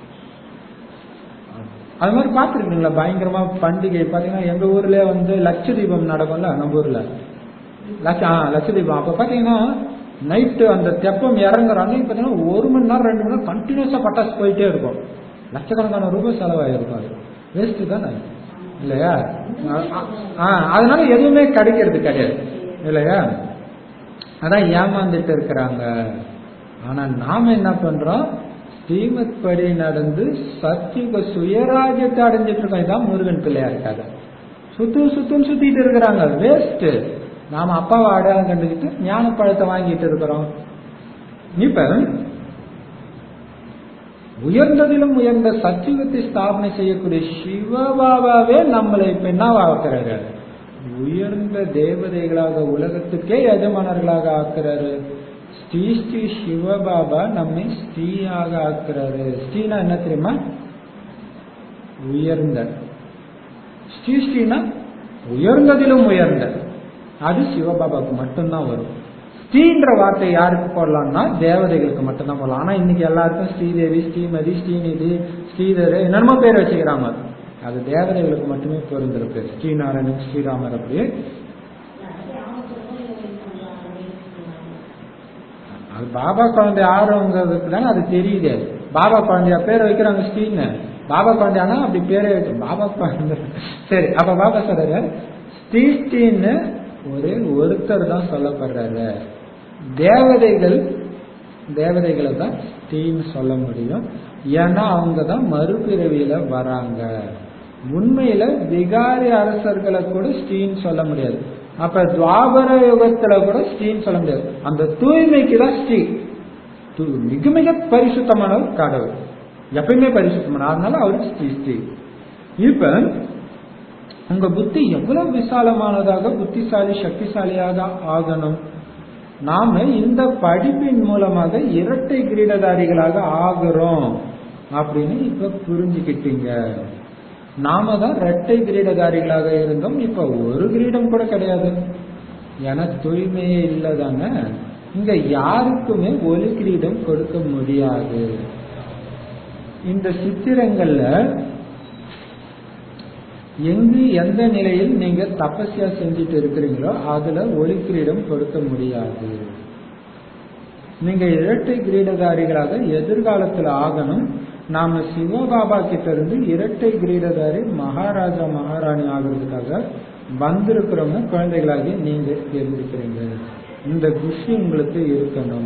அது மாதிரி பார்த்துருக்கீங்களா பயங்கரமா பண்டிகை பார்த்தீங்கன்னா எங்க ஊர்ல வந்து லட்சதீபம் நடக்கும்ல நம்ம ஊர்ல லட்ச ஆ லட்சதீபம் அப்ப பாத்தீங்கன்னா நைட்டு அந்த தெப்பம் இறங்குறாங்க பார்த்தீங்கன்னா ஒரு மணி நேரம் ரெண்டு மணி நேரம் கண்டினியூஸா பட்டாசு போயிட்டே இருக்கும் லட்சக்கணக்கான ரூபாய் செலவாயிருக்கும் அது வேஸ்ட் தானே இல்லையா ஆ அதனால எதுவுமே கிடைக்கிறது கிடையாது இல்லையா அதான் ஏமாந்துட்டு இருக்கிறாங்க ஆனா நாம என்ன பண்றோம் ஸ்ரீமத் படி நடந்து சத்தியுக சுயராஜ்யத்தை அடைஞ்சிட்டு இருக்கோம் இதான் முருகன் பிள்ளையா இருக்காது சுத்து சுத்துன்னு சுத்திட்டு இருக்கிறாங்க வேஸ்ட் நாம அப்பாவை அடையாளம் கண்டுக்கிட்டு ஞான பழத்தை வாங்கிட்டு இருக்கிறோம் இப்ப உயர்ந்ததிலும் உயர்ந்த சத்தியுகத்தை ஸ்தாபனை செய்யக்கூடிய சிவபாபாவே நம்மளை இப்ப என்னவாக்குறாரு உயர்ந்த தேவதைகளாக உலகத்துக்கே எஜமானர்களாக ஆக்குறாரு ஸ்ரீ ஸ்ரீ சிவபாபா நம்மை ஸ்ரீயாக ஆக்குறாரு ஸ்ரீனா என்ன தெரியுமா உயர்ந்த ஸ்ரீ ஸ்ரீனா உயர்ந்ததிலும் உயர்ந்த அது சிவபாபாவுக்கு மட்டும்தான் வரும் ஸ்ரீன்ற வார்த்தை யாருக்கு போடலாம்னா தேவதைகளுக்கு மட்டும்தான் போடலாம் ஆனா இன்னைக்கு எல்லாருக்கும் ஸ்ரீதேவி ஸ்ரீமதி ஸ்ரீநிதி ஸ்ரீதர் என்னென்னமோ பேர் வச்சுக்கிறாங்க அது தேவதைகளுக்கு மட்டுமே பொருந்திருக்கு ஸ்ரீநாராயணன் ஸ்ரீராமர் அப்படி அது பாபா குழந்தை ஆறுங்கிறதுக்கு தானே அது தெரியுது பாபா குழந்தையா பேர் வைக்கிறாங்க ஸ்ரீன்னு பாபா குழந்தையானா அப்படி பேரே வச்சு பாபா குழந்தை சரி அப்ப பாபா சொல்றாரு ஸ்ரீஸ்டின்னு ஒரே ஒருத்தர் தான் சொல்லப்படுறாரு தேவதைகள் தேவதைகளை தான் ஸ்ரீன்னு சொல்ல முடியும் ஏன்னா அவங்க தான் மறுபிறவியில வராங்க உண்மையில விகாரி அரசர்களை கூட ஸ்ரீன்னு சொல்ல முடியாது அப்ப துவாபர யுகத்துல கூட ஸ்ரீன்னு சொல்ல முடியாது அந்த தூய்மைக்கு தான் ஸ்ரீ து- மிக மிக பரிசுத்தமானவர் கடவுள் எப்பயுமே பரிசுத்தமான அதனால அவரு ஸ்ரீ ஸ்ரீ இப்ப உங்க புத்தி எவ்வளவு விசாலமானதாக புத்திசாலி சக்திசாலியாக ஆகணும் நாம இந்த படிப்பின் மூலமாக இரட்டை கிரீடதாரிகளாக ஆகுறோம் அப்படின்னு இப்ப புரிஞ்சுக்கிட்டீங்க நாம தான் இரட்டை கிரீடதாரிகளாக இருந்தோம் இப்ப ஒரு கிரீடம் கூட கிடையாது ஏன்னா தூய்மையே இல்லை தானே இங்க யாருக்குமே ஒரு கிரீடம் கொடுக்க முடியாது இந்த சித்திரங்கள்ல எங்கு எந்த நிலையில் நீங்க தபஸ்யா செஞ்சுட்டு இருக்கிறீங்களோ அதுல ஒளி கிரீடம் கொடுக்க முடியாது நீங்க இரட்டை கிரீடதாரிகளாக எதிர்காலத்துல ஆகணும் நாம சிவபாபா கிட்ட இருந்து இரட்டை கிரீடதாரி மகாராஜா மகாராணி ஆகிறதுக்காக வந்திருக்கிறோம்னா குழந்தைகளாகி நீங்க தெரிஞ்சுக்கிறீங்க இந்த குஷி உங்களுக்கு இருக்கணும்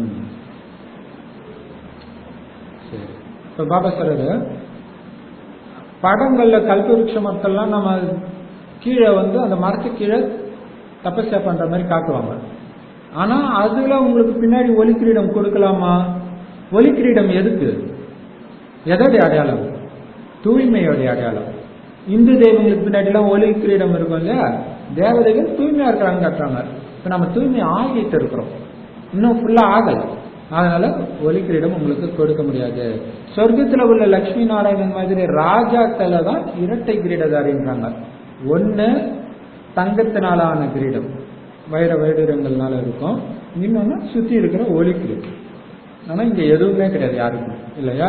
சரி இப்ப பாபா சொல்றது படங்கள்ல கல்பவருஷ மரத்தெல்லாம் நம்ம கீழே வந்து அந்த மரத்துக்கு கீழே தபஸ்யா பண்ற மாதிரி காட்டுவாங்க ஆனா அதுல உங்களுக்கு பின்னாடி ஒலி கிரீடம் கொடுக்கலாமா ஒலி கிரீடம் எதுக்கு எதோடைய அடையாளம் தூய்மையோடைய அடையாளம் இந்து தெய்வங்களுக்கு பின்னாடி எல்லாம் ஒலி கிரீடம் இருக்கும் இல்லையா தேவதைகள் தூய்மையா இருக்கிறாங்க காட்டுறாங்க இப்ப நம்ம தூய்மை ஆகிட்டு இருக்கிறோம் இன்னும் ஃபுல்லா ஆகல அதனால ஒலி கிரீடம் உங்களுக்கு கொடுக்க முடியாது சொர்க்கத்துல உள்ள லட்சுமி நாராயணன் மாதிரி ராஜாக்களை தான் இரட்டை கிரீடதாரின்றாங்க ஒண்ணு தங்கத்தினால ஆன கிரீடம் வைர வைடூரங்கள்னால இருக்கும் இன்னொன்னு சுத்தி இருக்கிற ஒலி கிரீடம் ஆனா இங்க எதுவுமே கிடையாது யாருக்கும் இல்லையா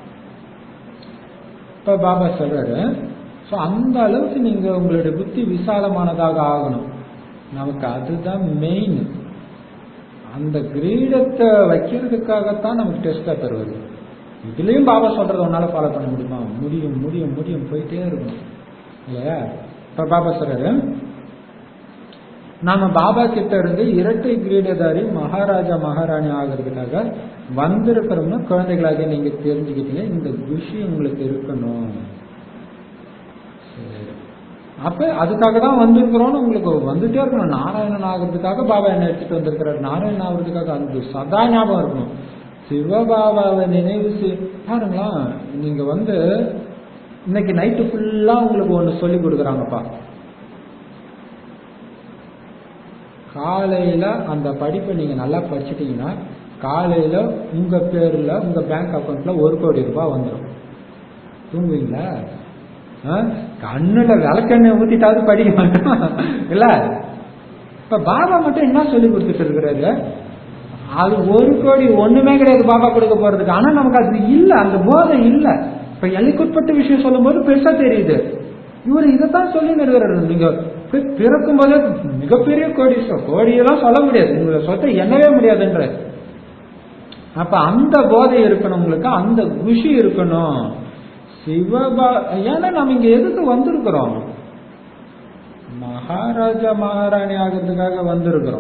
இப்ப பாபா சொல்றாரு ஸோ அந்த அளவுக்கு நீங்க உங்களுடைய புத்தி விசாலமானதாக ஆகணும் நமக்கு அதுதான் மெயின் அந்த கிரீடத்தை வைக்கிறதுக்காகத்தான் நமக்கு டெஸ்ட் பேப்பர் வருது இதுலயும் பாபா சொல்றத உன்னால ஃபாலோ பண்ண முடியுமா முடியும் முடியும் முடியும் போயிட்டே இருக்கணும் இல்லையா இப்ப பாபா சொல்றாரு நாம பாபா கிட்ட இருந்து இரட்டை கிரீடதாரி மகாராஜா மகாராணி ஆகிறதுக்காக வந்திருக்கிறோம்னா குழந்தைகளாக நீங்க தெரிஞ்சுக்கிட்டீங்க இந்த குஷி உங்களுக்கு இருக்கணும் சரி. அப்ப அதுக்காக தான் வந்திருக்கிறோம்னு உங்களுக்கு வந்துட்டே இருக்கணும் நாராயணன் ஆகிறதுக்காக பாபா என்ன எடுத்துட்டு வந்திருக்கிறார் நாராயணன் ஆகிறதுக்காக அந்த சதா ஞாபகம் இருக்கணும் சிவபாபாவை நினைவு செய் பாருங்களா நீங்க வந்து இன்னைக்கு நைட்டு ஃபுல்லா உங்களுக்கு ஒண்ணு சொல்லி கொடுக்குறாங்கப்பா காலையில அந்த படிப்பை நீங்க நல்லா படிச்சிட்டீங்கன்னா காலையில உங்க பேர்ல உங்க பேங்க் அக்கவுண்ட்ல ஒரு கோடி ரூபாய் வந்துடும் தூங்குவீங்களா ஆ? கண்ணுல விளக்கெண்ணெய் ஊத்திட்டாவது படிக்க மாட்டோம் இல்ல இப்ப பாபா மட்டும் என்ன சொல்லி கொடுத்துட்டு இருக்கிறாரு அது ஒரு கோடி ஒண்ணுமே கிடையாது பாபா கொடுக்க போறதுக்கு ஆனா நமக்கு அது இல்ல அந்த போதை இல்ல இப்ப எல்லைக்குட்பட்ட விஷயம் சொல்லும்போது பெருசா தெரியுது இவர் இதைத்தான் சொல்லி இருக்கிறாரு நீங்க பி- பிறக்கும் போதே மிகப்பெரிய கோடி கோடியெல்லாம் சொல்ல முடியாது உங்களை சொத்தை எண்ணவே முடியாதுன்ற அப்ப அந்த போதை இருக்கணும் உங்களுக்கு அந்த குஷி இருக்கணும் சிவபா ஏன்னா நம்ம இங்க எதுக்கு வந்திருக்கிறோம் மகாராஜா மகாராணி ஆகிறதுக்காக வந்திருக்கிறோம்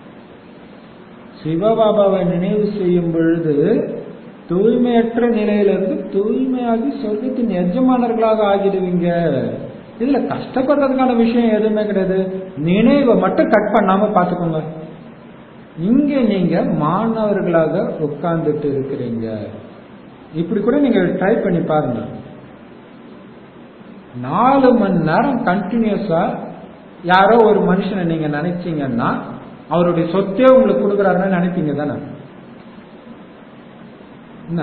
சிவபாபாவை நினைவு செய்யும் பொழுது தூய்மையற்ற நிலையிலிருந்து தூய்மையாகி சொர்க்கத்தின் எஜமானர்களாக ஆகிடுவீங்க இதுல கஷ்டப்படுறதுக்கான விஷயம் எதுவுமே கிடையாது நினைவை மட்டும் கட் பண்ணாம பாத்துக்கோங்க இங்க நீங்க மாணவர்களாக உட்கார்ந்துட்டு இருக்கிறீங்க இப்படி கூட நீங்க ட்ரை பண்ணி பாருங்க நாலு மணி நேரம் கண்டினியூஸா யாரோ ஒரு மனுஷனை நீங்க நினைச்சீங்கன்னா அவருடைய சொத்தே உங்களுக்கு கொடுக்குறாருன்னு நினைப்பீங்க தானே என்ன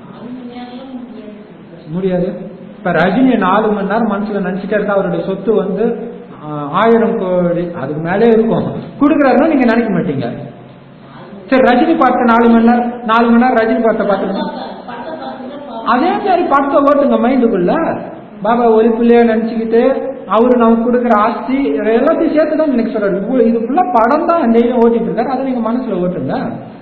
முடியாது இப்ப ரஜினி நாலு மணி நேரம் மனசுல நினைச்சிட்டே இருந்தா அவருடைய சொத்து வந்து ஆஹ், ஆயிரம் கோடி அதுக்கு மேலே இருக்கும் கொடுக்குறாருன்னா நீங்க நினைக்க மாட்டீங்க சரி ரஜினி பார்த்த நாலு மணி நேரம் நாலு மணி நேரம் ரஜினி பார்த்த பார்த்துருங்க அதே மாதிரி படத்தை ஓட்டுங்க மைண்டுக்குள்ள பாபா ஒலிப்புள்ளைய நினைச்சுக்கிட்டு அவரு நமக்கு கொடுக்குற ஆஸ்தி இதை எல்லாத்தையும் சேர்த்து தான் எனக்கு சொல்றாரு இவ்வளவு- இது ஃபுல்லா படம் தான் டெய்லியும் ஓட்டிட்டு இருக்காரு அதை நீங்க மனசுல ஓட்டுங்க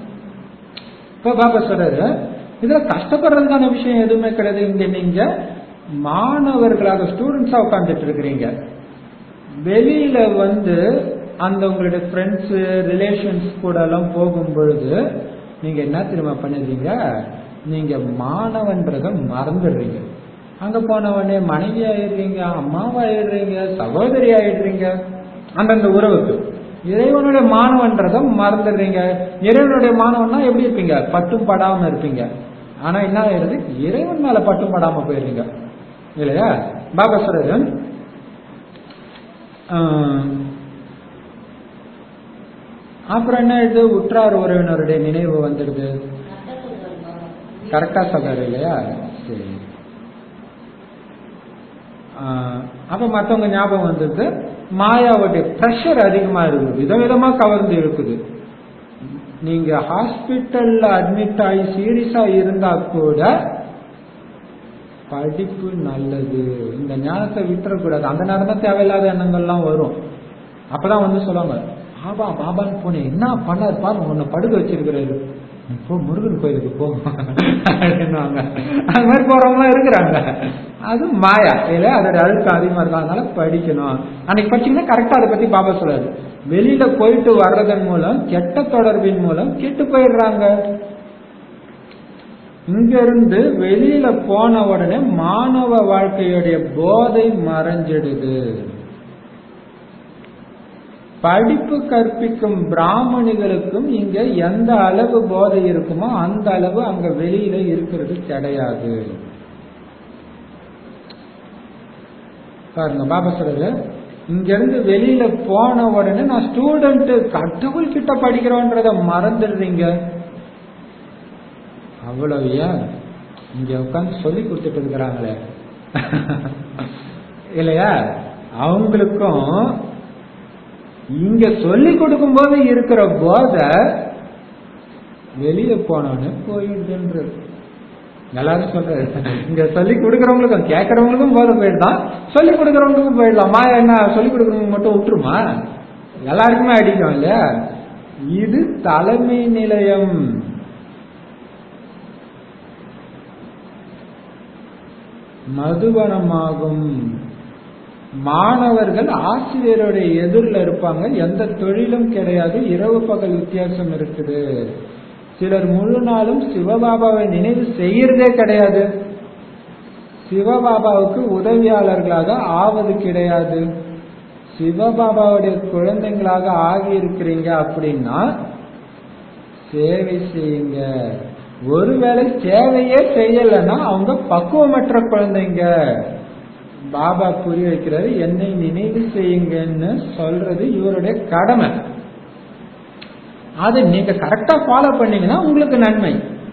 இப்ப பாபா சொல்றாரு இதுல கஷ்டப்படுறதுக்கான விஷயம் எதுவுமே கிடையாது இங்க நீங்க மாணவர்களாக ஸ்டூடெண்ட்ஸா உட்காந்துட்டு இருக்கிறீங்க வெளியில வந்து அந்த உங்களுடைய ஃப்ரெண்ட்ஸ் ரிலேஷன்ஸ் கூட எல்லாம் போகும் பொழுது நீங்க என்ன தெரியுமா பண்ணிடுறீங்க நீங்க மாணவன்றத மறந்துடுறீங்க அங்க போனவொடனே மனைவி ஆயிடுறீங்க அம்மாவா ஆயிடுறீங்க சகோதரி ஆயிடுறீங்க அந்தந்த உறவுக்கு இறைவனுடைய மாணவன்றத மறந்துடுறீங்க இறைவனுடைய மாணவன்னா எப்படி இருப்பீங்க பட்டும் படாம இருப்பீங்க ஆனா என்ன ஆயிடுது இறைவன் மேல பட்டும் படாம போயிடுறீங்க இல்லையா பாபா சொல்றது ஆஹ், அப்புறம் என்ன இது உற்றார் உறவினருடைய நினைவு வந்துடுது கரெக்டா சொல்றாரு இல்லையா சரி ஆஹ், அப்ப மத்தவங்க ஞாபகம் வந்துடுது மாயாவுடைய ப்ரெஷர் அதிகமா இருக்குது விதவிதமா கவர்ந்து இருக்குது நீங்க ஹாஸ்பிட்டல்ல அட்மிட் ஆகி சீரியஸா இருந்தா கூட படிப்பு நல்லது இந்த ஞானத்தை விட்டுறக்கூடாது அந்த நேரம் தான் தேவையில்லாத எண்ணங்கள்லாம் வரும் அப்பதான் வந்து சொல்லுவாங்க பாபா பாபான்னு போனேன் என்ன பண்ணாரு பாரு உன்னை படுக்க வச்சிருக்கிறாரு நீ போ முருகன் கோயிலுக்கு போ அப்படின்னுவாங்க அது மாதிரி போறவங்களாம் இருக்கிறாங்க அது மாயா இல்ல அதோட அழுத்தம் அதிகமா இருக்கும் அதனால படிக்கணும் அன்னைக்கு படிச்சீங்கன்னா கரெக்டா அதை பத்தி பாபா சொல்லாரு வெளியில போயிட்டு வர்றதன் மூலம் கெட்ட தொடர்பின் மூலம் கெட்டு போயிடுறாங்க இங்க இருந்து வெளியில போன உடனே மாணவ வாழ்க்கையுடைய போதை மறைஞ்சிடுது படிப்பு கற்பிக்கும் பிராமணிகளுக்கும் இங்க எந்த அளவு போதை இருக்குமோ அந்த அளவு அங்க வெளியில இருக்கிறது கிடையாது பாருங்க பாபா சொல்றது இங்க இருந்து வெளியில போன உடனே நான் ஸ்டூடெண்ட் கடவுள் கிட்ட படிக்கிறோன்றத மறந்துடுறீங்க அவ்வளவு ஏன் இங்க உட்காந்து சொல்லி கொடுத்துட்டு இருக்கிறாங்களே இல்லையா அவங்களுக்கும் இங்க சொல்லி கொடுக்கும் போது இருக்கிற போதை வெளியில போனோன்னு போயிடுதுன்றது எல்லாரும் சொல்றாரு இங்க சொல்லி கொடுக்கறவங்களுக்கும் கேட்கறவங்களுக்கும் போதை போயிடுதான் சொல்லி கொடுக்கறவங்களுக்கும் போயிடலாம் மாயா என்ன சொல்லி கொடுக்கறவங்க மட்டும் விட்டுருமா எல்லாருக்குமே அடிக்கும் இல்லையா இது தலைமை நிலையம் மதுவனமாகும் மாணவர்கள் ஆசிரியருடைய எதிரில் இருப்பாங்க எந்த தொழிலும் கிடையாது இரவு பகல் வித்தியாசம் இருக்குது சிலர் முழு நாளும் சிவபாபாவை நினைவு செய்யறதே கிடையாது சிவபாபாவுக்கு உதவியாளர்களாக ஆவது கிடையாது சிவபாபாவுடைய குழந்தைங்களாக ஆகி இருக்கிறீங்க அப்படின்னா சேவை செய்யுங்க ஒருவேளை சேவையே செய்யலைன்னா அவங்க பக்குவமற்ற குழந்தைங்க பாபா புரிய வைக்கிறாரு என்னை நினைவு செய்யுங்கன்னு சொல்றது இவருடைய கடமை அதை நீங்க கரெக்டா ஃபாலோ பண்ணீங்கன்னா உங்களுக்கு நன்மை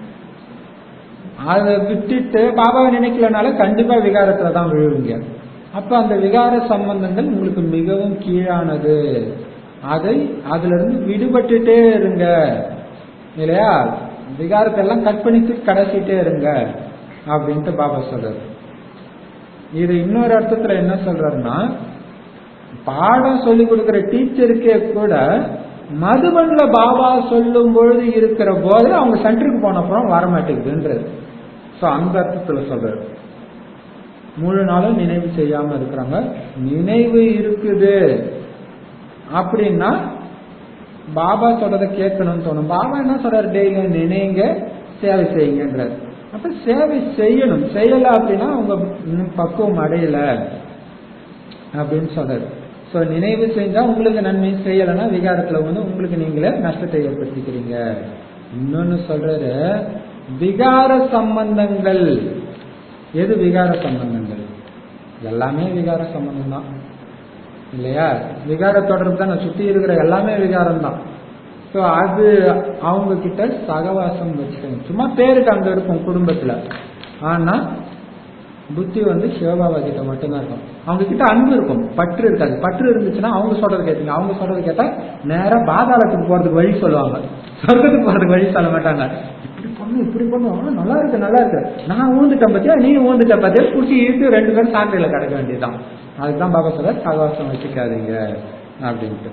அதை விட்டுட்டு பாபாவை நினைக்கலனால கண்டிப்பா விகாரத்துல தான் விழுவீங்க அப்ப அந்த விகார சம்பந்தங்கள் உங்களுக்கு மிகவும் கீழானது அதை அதுல இருந்து விடுபட்டுட்டே இருங்க இல்லையா விகாரத்தை எல்லாம் கட் பண்ணிட்டு கடைசிட்டே இருங்க அப்படின்ட்டு பாபா சொல்றாரு இது இன்னொரு அர்த்தத்துல என்ன சொல்றாருன்னா பாடம் சொல்லி கொடுக்கிற டீச்சருக்கே கூட மதுபன்ல பாபா சொல்லும் பொழுது இருக்கிற போது அவங்க சென்டருக்கு போன அப்புறம் வர மாட்டேங்குதுன்றது ஸோ அந்த அர்த்தத்துல சொல்றாரு முழு நாளும் நினைவு செய்யாம இருக்கிறாங்க நினைவு இருக்குது அப்படின்னா பாபா சொல்றதை கேட்கணும்னு தோணும் பாபா என்ன சொல்றாரு டெய்லி நினைங்க சேவை செய்யுங்கன்றார் அப்ப சேவை செய்யணும் செய்யல அப்படின்னா அவங்க இன்னும் பக்குவம் அடையல அப்படின்னு சொல்றாரு ஸோ நினைவு செஞ்சா உங்களுக்கு நன்மை செய்யலைன்னா விகாரத்துல வந்து உங்களுக்கு நீங்களே நஷ்டத்தை ஏற்படுத்திக்கிறீங்க இன்னொன்னு சொல்றாரு விகார சம்பந்தங்கள் எது விகார சம்பந்தங்கள் எல்லாமே விகார சம்பந்தம் தான் இல்லையா விகார தொடர்பு தான் சுத்தி இருக்கிற எல்லாமே விகாரம் தான் ஸோ அது அவங்க கிட்ட சகவாசம் வச்சுக்கணும் சும்மா பேருக்கு அங்க இருக்கும் குடும்பத்துல ஆனா புத்தி வந்து சிவபாபா கிட்ட மட்டும்தான் இருக்கும் அவங்க கிட்ட அன்பு இருக்கும் பற்று இருக்காது பற்று இருந்துச்சுன்னா அவங்க சொல்றது கேட்டீங்க அவங்க சொல்றது கேட்டா நேரா பாதாளத்துக்கு போறதுக்கு வழி சொல்லுவாங்க சொர்க்கத்துக்கு போறதுக்கு வழி சொல்ல மாட்டாங்க இப்படி பண்ணு இப்படி பண்ணு ஆ, நல்லா இருக்கு நல்லா இருக்கு நான் ஊந்துட்டேன் பத்தியா நீ ஊந்துட்ட பத்தியா குச்சி இழுத்து ரெண்டு பேரும் சாக்கடையில கிடக்க வேண்டியதுதான் அதுதான் பாபா சொல்ற சகவாசம் வச்சுக்காதீங்க அப்படின்ட்டு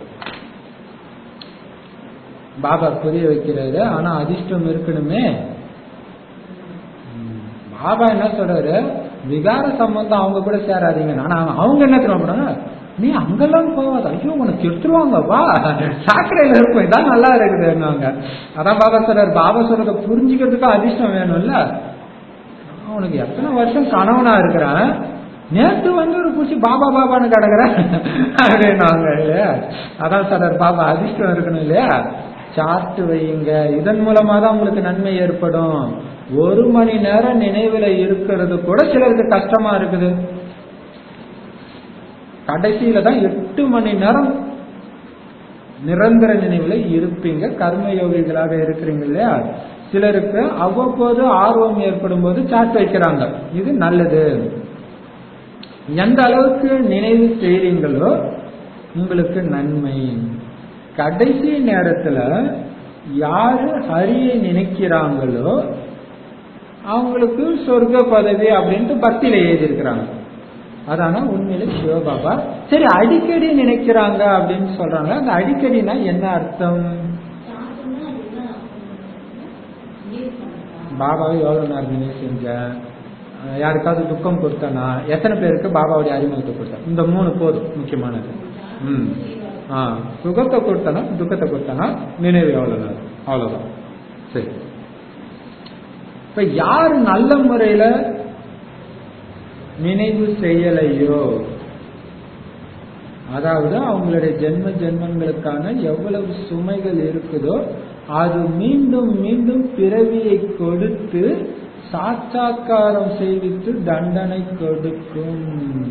பாபா புரிய வைக்கிறாரு ஆனா அதிர்ஷ்டம் இருக்கணுமே ம், பாபா என்ன சொல்றாரு விகார சம்பந்தம் அவங்க கூட சேராதீங்க ஆனா அவங்க என்ன தெரியுமா பண்ணாங்க நீ அங்கெல்லாம் போவாத ஐயோ உனக்கு எடுத்துருவாங்க வா சாக்கடையில இருக்கும் இதான் நல்லா இருக்குதுன்னாங்க அதான் பாபா சொல்றாரு பாபா சொல்றத புரிஞ்சுக்கிறதுக்கு அதிர்ஷ்டம் வேணும்ல உனக்கு எத்தனை வருஷம் கணவனா இருக்கிறேன் நேற்று வந்து ஒரு பூச்சி பாபா பாபான்னு கிடக்குறேன் அப்படின்னாங்க இல்லையா அதான் சார் பாபா அதிர்ஷ்டம் இருக்கணும் இல்லையா சார்ட் வையுங்க இதன் மூலமா தான் உங்களுக்கு நன்மை ஏற்படும் ஒரு மணி நேரம் நினைவுல இருக்கிறது கூட சிலருக்கு கஷ்டமா இருக்குது கடைசியில தான் எட்டு மணி நேரம் நிரந்தர நினைவுல இருப்பீங்க கர்ம யோகிகளாக இருக்கிறீங்க இல்லையா சிலருக்கு அவ்வப்போது ஆர்வம் ஏற்படும் போது சாட் வைக்கிறாங்க இது நல்லது எந்த அளவுக்கு நினைவு செய்றீங்களோ உங்களுக்கு நன்மை கடைசி நேரத்துல யாரு ஹரியை நினைக்கிறாங்களோ அவங்களுக்கு சொர்க்க பதவி அப்படின்ட்டு பக்தியில எழுதியிருக்கிறாங்க அதான உண்மையில சிவபாபா சரி அடிக்கடி நினைக்கிறாங்க அப்படின்னு சொல்றாங்க அந்த அடிக்கடினா என்ன அர்த்தம் பாபாவை எவ்வளவு நேரம் நினைவு செஞ்சேன் யாருக்காவது துக்கம் கொடுத்தனா எத்தனை பேருக்கு பாபாவுடைய அறிமுகத்தை கொடுத்தேன் இந்த மூணு போதும் முக்கியமானது ம் ஆ சுகத்தை கொடுத்தனா துக்கத்தை கொடுத்தனா நினைவு எவ்வளவு நேரம் அவ்வளவுதான் சரி இப்ப யாரு நல்ல முறையில நினைவு செய்யலையோ அதாவது அவங்களுடைய ஜென்ம ஜென்மங்களுக்கான எவ்வளவு சுமைகள் இருக்குதோ அது மீண்டும் மீண்டும் பிறவியை கொடுத்து சாட்சாக்காரம் செய்வித்து தண்டனை கொடுக்கும்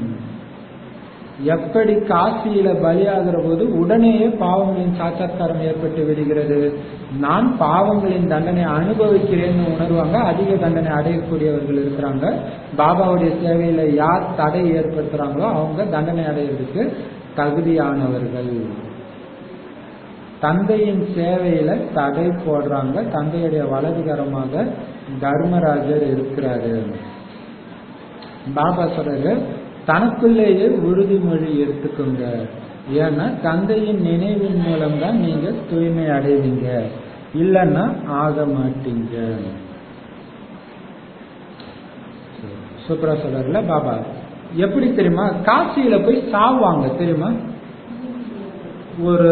எப்படி காசியில பலியாகிற போது உடனேயே பாவங்களின் சாட்சாத்காரம் ஏற்பட்டு விடுகிறது நான் பாவங்களின் தண்டனை அனுபவிக்கிறேன்னு உணர்வாங்க அதிக தண்டனை அடையக்கூடியவர்கள் இருக்கிறாங்க பாபாவுடைய சேவையில யார் தடை ஏற்படுத்துறாங்களோ அவங்க தண்டனை அடையிறதுக்கு தகுதியானவர்கள் தந்தையின் சேவையில தடை போடுறாங்க தந்தையுடைய வலதுகரமாக தர்மராஜர் இருக்கிறாரு பாபா சொல்றாரு தனக்குள்ளேயே உறுதிமொழி எடுத்துக்கோங்க ஏன்னா தந்தையின் நினைவின் மூலம் தான் நீங்க தூய்மை அடைவீங்க இல்லைன்னா ஆக மாட்டீங்க சூப்பரா சொல்றாருல பாபா எப்படி தெரியுமா காசியில போய் சாவாங்க தெரியுமா ஒரு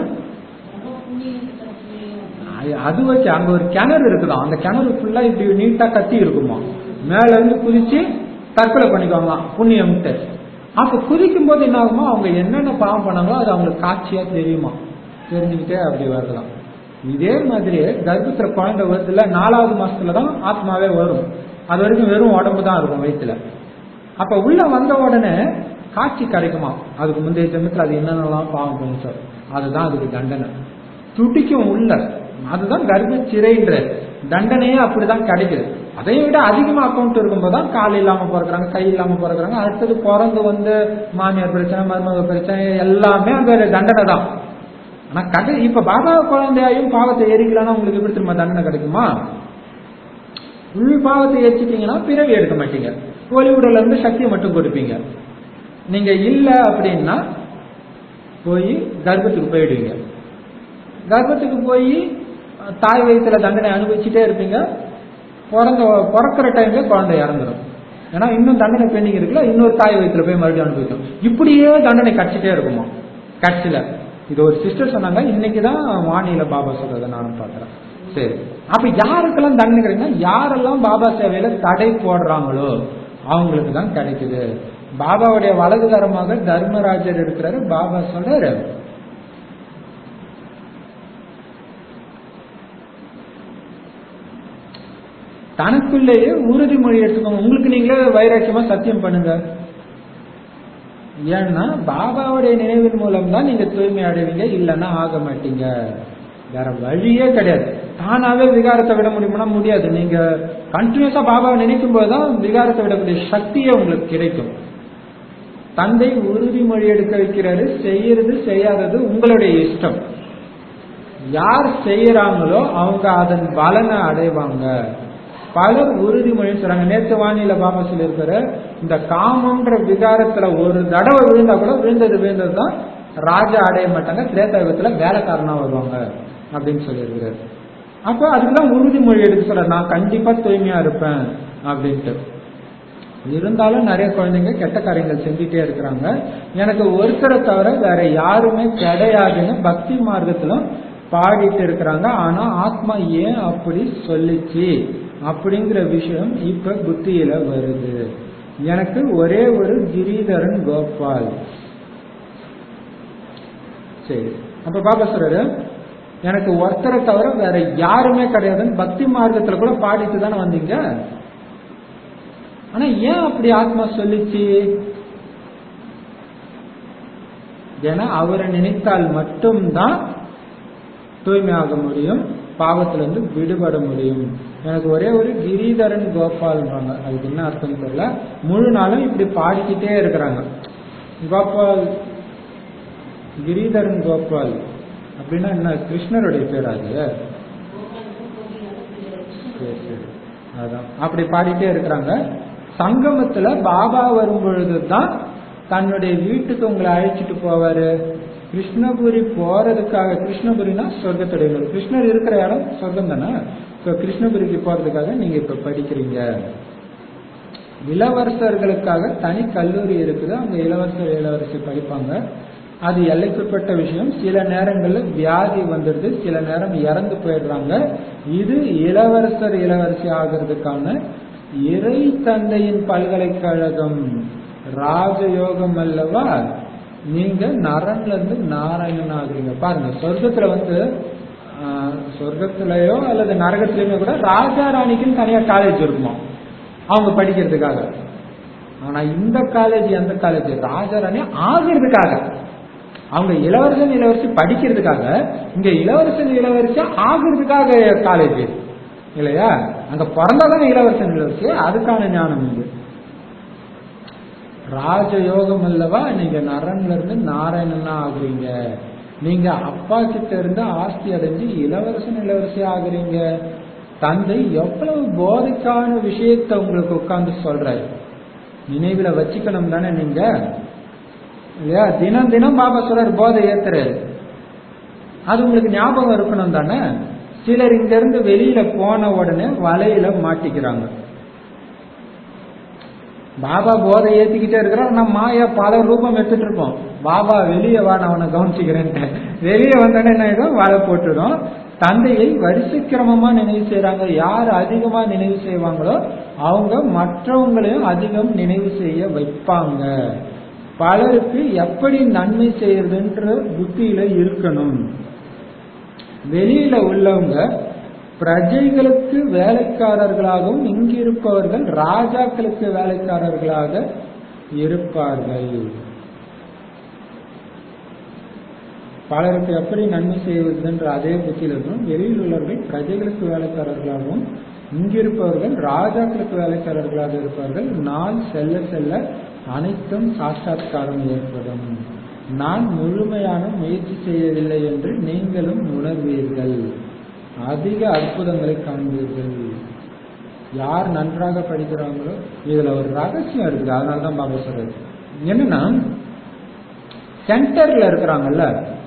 அது வச்சு அங்க ஒரு கிணறு இருக்குதான் அந்த கிணறு ஃபுல்லா இப்படி நீட்டா கத்தி இருக்குமா மேல இருந்து குதிச்சு தற்கொலை பண்ணிக்குவாங்களாம் புண்ணியம்ட்டு அப்ப குதிக்கும் போது என்ன ஆகுமா அவங்க என்னென்ன பாவம் பண்ணாங்களோ அது அவங்களுக்கு காட்சியா தெரியுமா தெரிஞ்சுக்கிட்டே அப்படி வரலாம் இதே மாதிரி கர்ப்பத்துல குழந்தை வருதுல நாலாவது மாசத்துல தான் ஆத்மாவே வரும் அது வரைக்கும் வெறும் உடம்பு தான் இருக்கும் வயிற்றுல அப்ப உள்ள வந்த உடனே காட்சி கிடைக்குமா அதுக்கு முந்தைய ஜென்மத்தில் அது என்னென்னலாம் பாவம் பண்ணிச்சோ அதுதான் அதுக்கு தண்டனை துடிக்கும் உள்ள அதுதான் கர்ப்ப சிறைன்ற தண்டனையே அப்படிதான் கிடைக்குது அதையும் விட அதிகமா அக்கௌண்ட் இருக்கும்போது தான் கால் இல்லாம பிறக்கிறாங்க கை இல்லாம பிறக்கிறாங்க அடுத்தது பிறந்து வந்து மாமியார் பிரச்சனை மருமக பிரச்சனை எல்லாமே அந்த தண்டனை தான் ஆனா கடை இப்ப பாபா குழந்தையாயும் பாவத்தை எரிக்கலாம்னா உங்களுக்கு எப்படி திரும்ப தண்டனை கிடைக்குமா உள் பாவத்தை எரிச்சிட்டீங்கன்னா பிறவி எடுக்க மாட்டீங்க ஒளி உடல்ல இருந்து சக்தியை மட்டும் கொடுப்பீங்க நீங்க இல்ல அப்படின்னா போய் கர்ப்பத்துக்கு போயிடுவீங்க கர்ப்பத்துக்கு போய் தாய் வயிற்றுல தண்டனை அனுபவிச்சுட்டே இருப்பீங்க பிறந்த பிறக்கிற டைம்ல குழந்தை இறந்துடும் ஏன்னா இன்னும் தண்டனை பெண்டிங் இருக்குல்ல இன்னொரு தாய் வயிற்றுல போய் மறுபடியும் அனுபவிக்கும் இப்படியே தண்டனை கடிச்சிட்டே இருக்குமா கட்சியில இது ஒரு சிஸ்டர் சொன்னாங்க இன்னைக்கு தான் வாணியில பாபா சொல்றதை நானும் பார்க்குறேன் சரி அப்ப யாருக்கெல்லாம் தண்டனை கிடைக்குன்னா யாரெல்லாம் பாபா சேவையில தடை போடுறாங்களோ அவங்களுக்கு தான் கிடைக்குது பாபாவுடைய வலதுகரமாக தர்மராஜர் இருக்கிறாரு பாபா சொல்றாரு தனக்குள்ளேயே உறுதிமொழி எடுத்துக்கோங்க உங்களுக்கு நீங்களே வைராக்கியமா சத்தியம் பண்ணுங்க ஏன்னா பாபாவுடைய நினைவின் மூலம் தான் நீங்க தூய்மை அடைவீங்க இல்லைன்னா ஆக மாட்டீங்க வேற வழியே கிடையாது தானாவே விகாரத்தை விட முடியும்னா முடியாது நீங்க கண்டினியூஸா பாபாவை நினைக்கும் போதுதான் விகாரத்தை விடக்கூடிய சக்தியே உங்களுக்கு கிடைக்கும் தந்தை உறுதிமொழி எடுக்க வைக்கிறாரு செய்யறது செய்யாதது உங்களுடைய இஷ்டம் யார் செய்யறாங்களோ அவங்க அதன் பலனை அடைவாங்க பலர் உறுதிமொழி சொல்றாங்க நேற்று வானில பாபா சொல்லியிருக்கிற இந்த காமன்ற விகாரத்துல ஒரு தடவை விழுந்தா கூட விழுந்தது விழுந்தது தான் ராஜா அடைய மாட்டாங்க திரேதாயுகத்துல வேலைக்காரனா வருவாங்க அப்படின்னு சொல்லியிருக்கிறார் அப்போ அதுக்குதான் உறுதிமொழி எடுக்க சொல்ற நான் கண்டிப்பா தூய்மையா இருப்பேன் அப்படின்ட்டு இருந்தாலும் நிறைய குழந்தைங்க கெட்ட காரியங்கள் செஞ்சுட்டே இருக்கிறாங்க எனக்கு ஒருத்தரை தவிர வேற யாருமே கிடையாதுன்னு பக்தி மார்க்கத்திலும் பாடிட்டு இருக்கிறாங்க ஆனா ஆத்மா ஏன் அப்படி சொல்லிச்சு அப்படிங்கிற விஷயம் இப்ப புத்தியில வருது எனக்கு ஒரே ஒரு கிரிதரன் கோபால் சரி அப்ப பாபா சொல்றாரு எனக்கு ஒருத்தரை தவிர வேற யாருமே கிடையாதுன்னு பக்தி மார்க்கத்துல கூட பாடிட்டு தானே வந்தீங்க ஆனா ஏன் அப்படி ஆத்மா சொல்லிச்சு ஏன்னா அவரை நினைத்தால் மட்டும்தான் தூய்மையாக முடியும் பாவத்திலிருந்து விடுபட முடியும் எனக்கு ஒரே ஒரு கிரிதரன் கோபால்ன்றாங்க அதுக்கு என்ன அர்த்தம் தெரியல முழு நாளும் இப்படி பாடிக்கிட்டே இருக்கிறாங்க கோபால் கிரிதரன் கோபால் அப்படின்னா என்ன கிருஷ்ணருடைய பேர் அது சரி சரி அதான் அப்படி பாடிட்டே இருக்கிறாங்க சங்கமத்துல பாபா வரும் பொழுதுதான் தன்னுடைய வீட்டுக்கு உங்களை அழைச்சிட்டு போவாரு கிருஷ்ணபுரி போறதுக்காக கிருஷ்ணபுரினா சொர்க்கத்துடைய ஊர். கிருஷ்ணர் இருக்கிற இடம் சொர்க்கம் தானே ஸோ கிருஷ்ணபுரிக்கு போறதுக்காக நீங்க இப்ப படிக்கிறீங்க இளவரசர்களுக்காக தனி கல்லூரி இருக்குது அங்க இளவரசர் இளவரசி படிப்பாங்க அது எல்லைக்குட்பட்ட விஷயம் சில நேரங்கள்ல வியாதி வந்துடுது சில நேரம் இறந்து போயிடுறாங்க இது இளவரசர் இளவரசி ஆகிறதுக்கான இறை தந்தையின் பல்கலைக்கழகம் ராஜயோகம் அல்லவா நீங்க நரன்ல இருந்து நாராயணன் ஆகுறீங்க பாருங்க சொர்க்கத்துல வந்து ஆஹ், சொர்க்கத்திலயோ அல்லது நரகத்திலயுமே கூட ராஜா ராணிக்குன்னு தனியா காலேஜ் இருக்குமா அவங்க படிக்கிறதுக்காக ஆனா இந்த காலேஜ் எந்த காலேஜ் ராஜா ராணி ஆகிறதுக்காக அவங்க இளவரசன் இளவரசி படிக்கிறதுக்காக இங்க இளவரசன் இளவரசி ஆகிறதுக்காக காலேஜ் இல்லையா அங்க பிறந்தாதானே இளவரசன் இளவரசி அதுக்கான ஞானம் இது ராஜயோகம் அல்லவா நீங்க நரன்ல இருந்து நாராயணனா ஆகுறீங்க நீங்க அப்பா கிட்ட இருந்து ஆஸ்தி அடைஞ்சு இளவரசன் இளவரசி ஆகுறீங்க தந்தை எவ்வளவு போதைக்கான விஷயத்தை உங்களுக்கு உட்கார்ந்து சொல்றாரு நினைவுல வச்சுக்கணும் தானே நீங்க இல்லையா தினம் தினம் பாபா சொல்றாரு போதை ஏத்துறாரு அது உங்களுக்கு ஞாபகம் இருக்கணும் தானே சிலர் இங்க இருந்து வெளியில போன உடனே வலையில மாட்டிக்கிறாங்க பாபா போதை ஏத்திக்கிட்டே இருக்கிறார் நம்ம மாயா பல ரூபம் எடுத்துட்டு இருப்போம் பாபா வெளியே வா நான் அவனை கவனிச்சுக்கிறேன்ட்டு வெளியே வந்தோடனே என்ன ஆயிடும் வலை போட்டுடும் தந்தையை வரிசை கிரமமா நினைவு செய்யறாங்க யார் அதிகமா நினைவு செய்வாங்களோ அவங்க மற்றவங்களையும் அதிகம் நினைவு செய்ய வைப்பாங்க பலருக்கு எப்படி நன்மை செய்யறதுன்ற புத்தியில இருக்கணும் வெளியில உள்ளவங்க பிரஜைகளுக்கு வேலைக்காரர்களாகவும் இங்கிருப்பவர்கள் ராஜாக்களுக்கு வேலைக்காரர்களாக இருப்பார்கள் பலருக்கு எப்படி நன்மை செய்வதுன்ற அதே புத்தியில் இருக்கும் வெளியில் உள்ளவர்கள் பிரஜைகளுக்கு வேலைக்காரர்களாகவும் இங்கிருப்பவர்கள் ராஜாக்களுக்கு வேலைக்காரர்களாக இருப்பார்கள் நான் செல்ல செல்ல அனைத்தும் சாட்சாத்காரம் ஏற்படும் நான் முழுமையான முயற்சி செய்யவில்லை என்று நீங்களும் உணர்வீர்கள் அதிக அற்புதங்களை காண்பீர்கள் யார் நன்றாக படிக்கிறாங்களோ இதுல ஒரு ரகசியம் இருக்குது அதனால தான் பாபா சொல்றது என்னன்னா சென்டர்ல இருக்கிறாங்கல்ல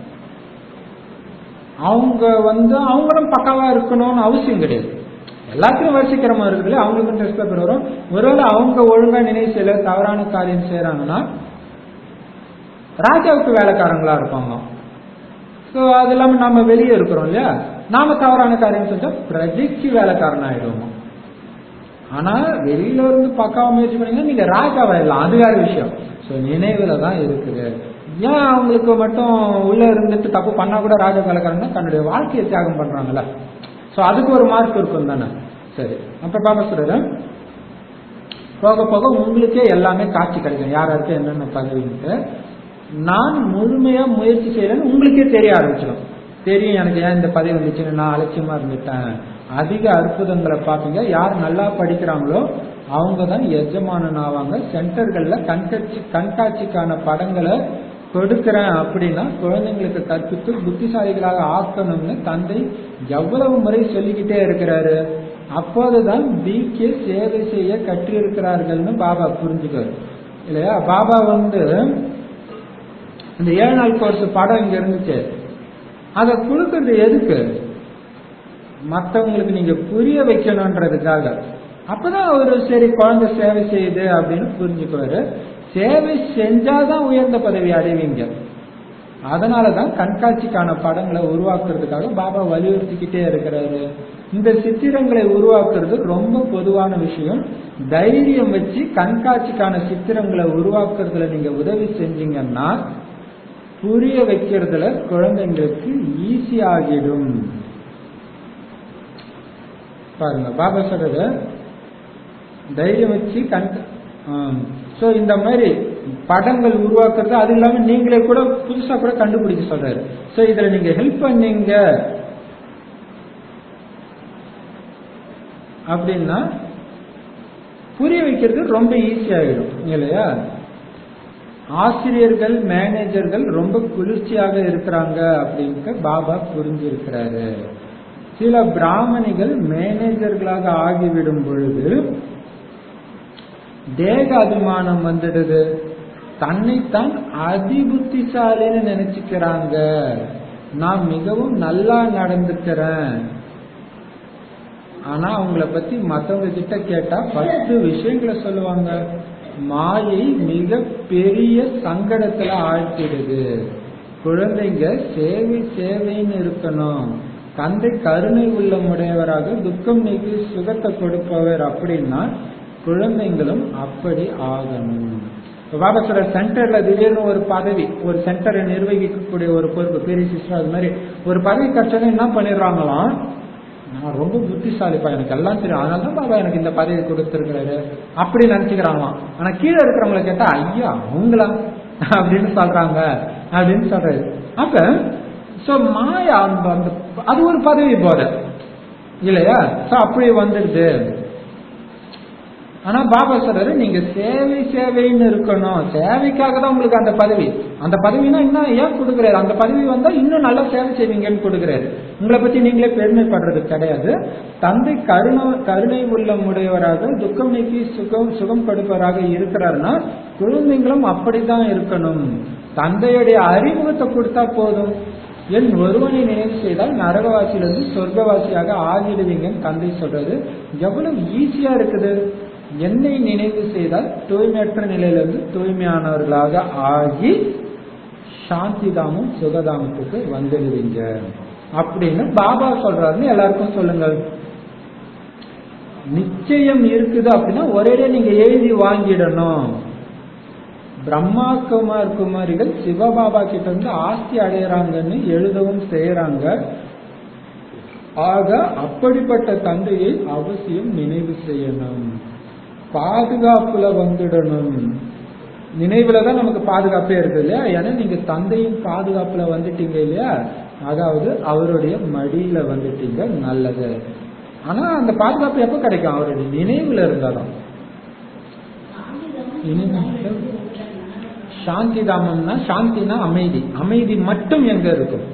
அவங்க வந்து அவங்களும் பக்காவா இருக்கணும்னு அவசியம் கிடையாது எல்லாத்தையும் வரிசைக்கிரமா இருக்குல்ல அவங்களுக்கும் டெஸ்ட் பேப்பர் வரும் ஒருவேளை அவங்க ஒழுங்கா நினைவு செய்யல தவறான காரியம் செய்யறாங்கன்னா ராஜாவுக்கு வேலைக்காரங்களா இருப்பாங்க ஸோ அது இல்லாம நம்ம வெளியே இருக்கிறோம் இல்லையா நாம தவறான காரியம் செஞ்சா பிரஜைக்கு வேலைக்காரன் ஆயிடுவோம் ஆனா வெளியில இருந்து பக்காவா முயற்சி பண்ணீங்கன்னா நீங்க ராஜாவாயிடலாம் அது வேற விஷயம் ஸோ நினைவுல தான் இருக்குது ஏன் அவங்களுக்கு மட்டும் உள்ள இருந்துட்டு தப்பு பண்ணா கூட ராஜா வேலைக்காரன்னா தன்னுடைய வாழ்க்கையை தியாகம் பண்றாங்கல்ல ஸோ அதுக்கு ஒரு மார்க் இருக்கும் தானே சரி அப்ப பாபா சொல்றாரு போக போக உங்களுக்கே எல்லாமே காட்சி கிடைக்கும் யார் யாருக்கு என்னென்ன பதவின்ட்டு நான் முழுமையா முயற்சி செய்யறேன்னு உங்களுக்கே தெரிய ஆரம்பிச்சிடும் தெரியும் எனக்கு ஏன் இந்த பதவி வந்துச்சுன்னு நான் அலட்சியமா இருந்துட்டேன் அதிக அற்புதங்களை பார்ப்பீங்க யார் நல்லா படிக்கிறாங்களோ அவங்க தான் எஜமானன் ஆவாங்க சென்டர்கள்ல கண்காட்சி கண்காட்சிக்கான படங்களை கொடுக்கிறேன் அப்படின்னா குழந்தைங்களுக்கு கற்பித்து புத்திசாலிகளாக ஆக்கணும்னு தந்தை எவ்வளவு முறை சொல்லிக்கிட்டே இருக்கிறாரு அப்போதுதான் பிகே சேவை செய்ய கற்றிருக்கிறார்கள்னு பாபா புரிஞ்சுக்காரு இல்லையா பாபா வந்து இந்த ஏழு நாள் கோர்ஸ் படம் இங்க இருந்துச்சு அதை கொடுக்கறது எதுக்கு மற்றவங்களுக்கு நீங்க புரிய வைக்கணுன்றதுக்காக அப்பதான் அவரு சரி குழந்தை சேவை செய்யுது அப்படின்னு புரிஞ்சுக்குவாரு சேவை செஞ்சாதான் உயர்ந்த பதவி அடைவீங்க அதனாலதான் கண்காட்சிக்கான படங்களை உருவாக்குறதுக்காக பாபா வலியுறுத்திக்கிட்டே இருக்கிறாரு இந்த சித்திரங்களை உருவாக்குறது ரொம்ப பொதுவான விஷயம் தைரியம் வச்சு கண்காட்சிக்கான சித்திரங்களை உருவாக்குறதுல நீங்க உதவி செஞ்சீங்கன்னா புரிய வைக்கிறதுல குழந்தைங்களுக்கு ஈஸி ஆகிடும் பாருங்க பாபா சொல்றது தைரியம் வச்சு கண் ஸோ இந்த மாதிரி படங்கள் உருவாக்குறது அது இல்லாம நீங்களே கூட புதுசா கூட கண்டுபிடிக்க சொல்றாரு ஸோ இதுல நீங்க ஹெல்ப் பண்ணீங்க அப்படின்னா புரிய வைக்கிறது ரொம்ப ஈஸி ஆகிடும் இல்லையா ஆசிரியர்கள் மேனேஜர்கள் ரொம்ப குளிர்ச்சியாக இருக்கிறாங்க அப்படின்ட்டு பாபா புரிஞ்சிருக்கிறாரு சில பிராமணிகள் மேனேஜர்களாக ஆகிவிடும் பொழுது தேக அபிமானம் வந்துடுது தன்னைத்தான் அதிபுத்திசாலின்னு நினைச்சுக்கிறாங்க நான் மிகவும் நல்லா நடந்துக்கிறேன் ஆனா அவங்கள பத்தி மத்தவங்க கிட்ட கேட்டா பத்து விஷயங்களை சொல்லுவாங்க மாயை மிக பெரிய சங்கடத்துல ஆழ்த்திடுது குழந்தைங்க சேவை சேவைன்னு இருக்கணும் தந்தை கருணை உள்ள உடையவராக துக்கம் நீக்கி சுகத்தை கொடுப்பவர் அப்படின்னா குழந்தைங்களும் அப்படி ஆகணும் பாபா சொல்ற சென்டர்ல திடீர்னு ஒரு பதவி ஒரு சென்டரை நிர்வகிக்கக்கூடிய ஒரு பொறுப்பு பெரிய சிஸ்டர் அது மாதிரி ஒரு பதவி கட்சனை என்ன பண்ணிடுறாங்களாம் நான் ரொம்ப புத்திசாலிப்பா எனக்கு எல்லாம் தெரியும் அதனால தான் பாபா எனக்கு இந்த பதவி கொடுத்துருக்கிறாரு அப்படி நினைச்சுக்கிறாங்களாம் ஆனா கீழே இருக்கிறவங்களை கேட்டா ஐயா அவங்களா அப்படின்னு சொல்றாங்க அப்படின்னு சொல்றாரு அப்ப சோ மாயா அந்த அந்த அது ஒரு பதவி போத இல்லையா சோ அப்படி வந்துடுது ஆனா பாபா சொல்றாரு நீங்க சேவை சேவைன்னு இருக்கணும் சேவைக்காக தான் உங்களுக்கு அந்த பதவி அந்த பதவினா இன்னும் ஏன் கொடுக்குறாரு அந்த பதவி வந்தா இன்னும் நல்லா சேவை செய்வீங்கன்னு கொடுக்குறாரு உங்களை பத்தி நீங்களே பெருமைப்படுறது கிடையாது தந்தை கருணை கருணை உள்ள உடையவராக துக்கம் நீக்கி சுகம் சுகம் கொடுப்பவராக இருக்கிறாருன்னா குழந்தைங்களும் அப்படிதான் இருக்கணும் தந்தையுடைய அறிமுகத்தை கொடுத்தா போதும் என் ஒருவனை நினைவு செய்தால் நரகவாசியிலிருந்து சொர்க்கவாசியாக ஆகிடுவீங்கன்னு தந்தை சொல்றது எவ்வளவு ஈஸியா இருக்குது என்னை நினைவு செய்தால் தூய்மையற்ற நிலையிலிருந்து தூய்மையானவர்களாக ஆகி சாந்திதாமும் சுகதாமத்துக்கு வந்துடுவீங்க அப்படின்னு பாபா சொல்றாருன்னு எல்லாருக்கும் சொல்லுங்கள் நிச்சயம் இருக்குது அப்படின்னா ஒரே நீங்க எழுதி வாங்கிடணும் பிரம்மா குமார் குமாரிகள் சிவபாபா கிட்ட இருந்து ஆஸ்தி அடையறாங்கன்னு எழுதவும் செய்யறாங்க ஆக அப்படிப்பட்ட தந்தையை அவசியம் நினைவு செய்யணும் பாதுகாப்புல வந்துடணும் நினைவுல தான் நமக்கு பாதுகாப்பே இருக்கு இல்லையா ஏன்னா நீங்க தந்தையின் பாதுகாப்புல வந்துட்டீங்க இல்லையா அதாவது அவருடைய மடியில வந்துட்டீங்க நல்லது ஆனா அந்த பாதுகாப்பு எப்ப கிடைக்கும் அவருடைய நினைவுல இருந்தாலும் சாந்தி தாமம்னா சாந்தினா அமைதி அமைதி மட்டும் எங்க இருக்கும்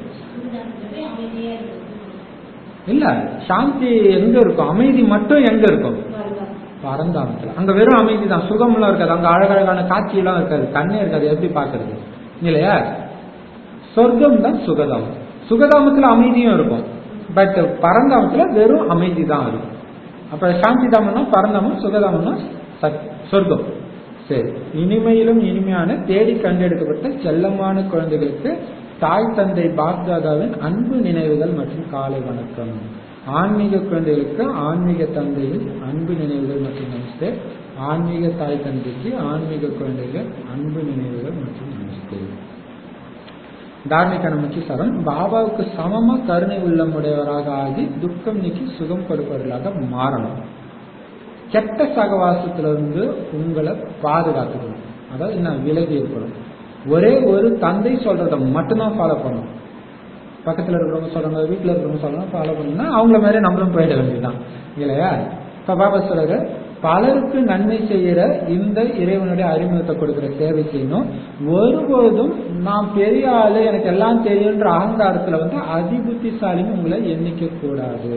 இல்ல சாந்தி எங்க இருக்கும் அமைதி மட்டும் எங்க இருக்கும் பரந்தாமத்துல அங்க வெறும் அமைதி தான் சுகம்லாம் இருக்காது அங்க அழகழகான காட்சி எல்லாம் இருக்காது கண்ணே இருக்காது எப்படி பாக்குறது இல்லையா சொர்க்கம் தான் சுகதாமம் சுகதாமத்துல அமைதியும் இருக்கும் பட் பரந்தாமத்துல வெறும் அமைதி தான் இருக்கும் அப்ப சாந்தி தாமம்னா பரந்தாமம் சுகதாமம்னா சொர்க்கம் சரி இனிமையிலும் இனிமையான தேடி கண்டெடுக்கப்பட்ட செல்லமான குழந்தைகளுக்கு தாய் தந்தை பாப்தாதாவின் அன்பு நினைவுகள் மற்றும் காலை வணக்கம் ஆன்மீக குழந்தைகளுக்கு ஆன்மீக தந்தையின் அன்பு நினைவுகள் மற்றும் நமஸ்தே ஆன்மீக தாய் தந்தைக்கு ஆன்மீக குழந்தைகள் அன்பு நினைவுகள் மற்றும் நமஸ்தே தார்மிக நமக்கு சரண் பாபாவுக்கு சமமா கருணை உள்ளமுடையவராக ஆகி துக்கம் நீக்கி சுகம் கொடுப்பவர்களாக மாறணும் கெட்ட சகவாசத்திலிருந்து உங்களை பாதுகாத்துக்கணும் அதாவது என்ன விலகி இருக்கணும் ஒரே ஒரு தந்தை சொல்றத மட்டும்தான் ஃபாலோ பண்ணணும் பக்கத்துல இருக்கிறவங்க சொல்றாங்க வீட்டுல இருக்கிறவங்க சொல்றாங்க ஃபாலோ பண்ணணும்னா அவங்கள மாதிரி நம்மளும் போயிட வேண்டியதுதான் இல்லையா இப்ப பாபா சொல்றாரு பலருக்கு நன்மை செய்யற இந்த இறைவனுடைய அறிமுகத்தை கொடுக்கிற சேவை செய்யணும் ஒருபோதும் நான் பெரிய ஆளு எனக்கு எல்லாம் தெரியுன்ற அகங்காரத்துல வந்து அதிபுத்திசாலின்னு உங்களை எண்ணிக்க கூடாது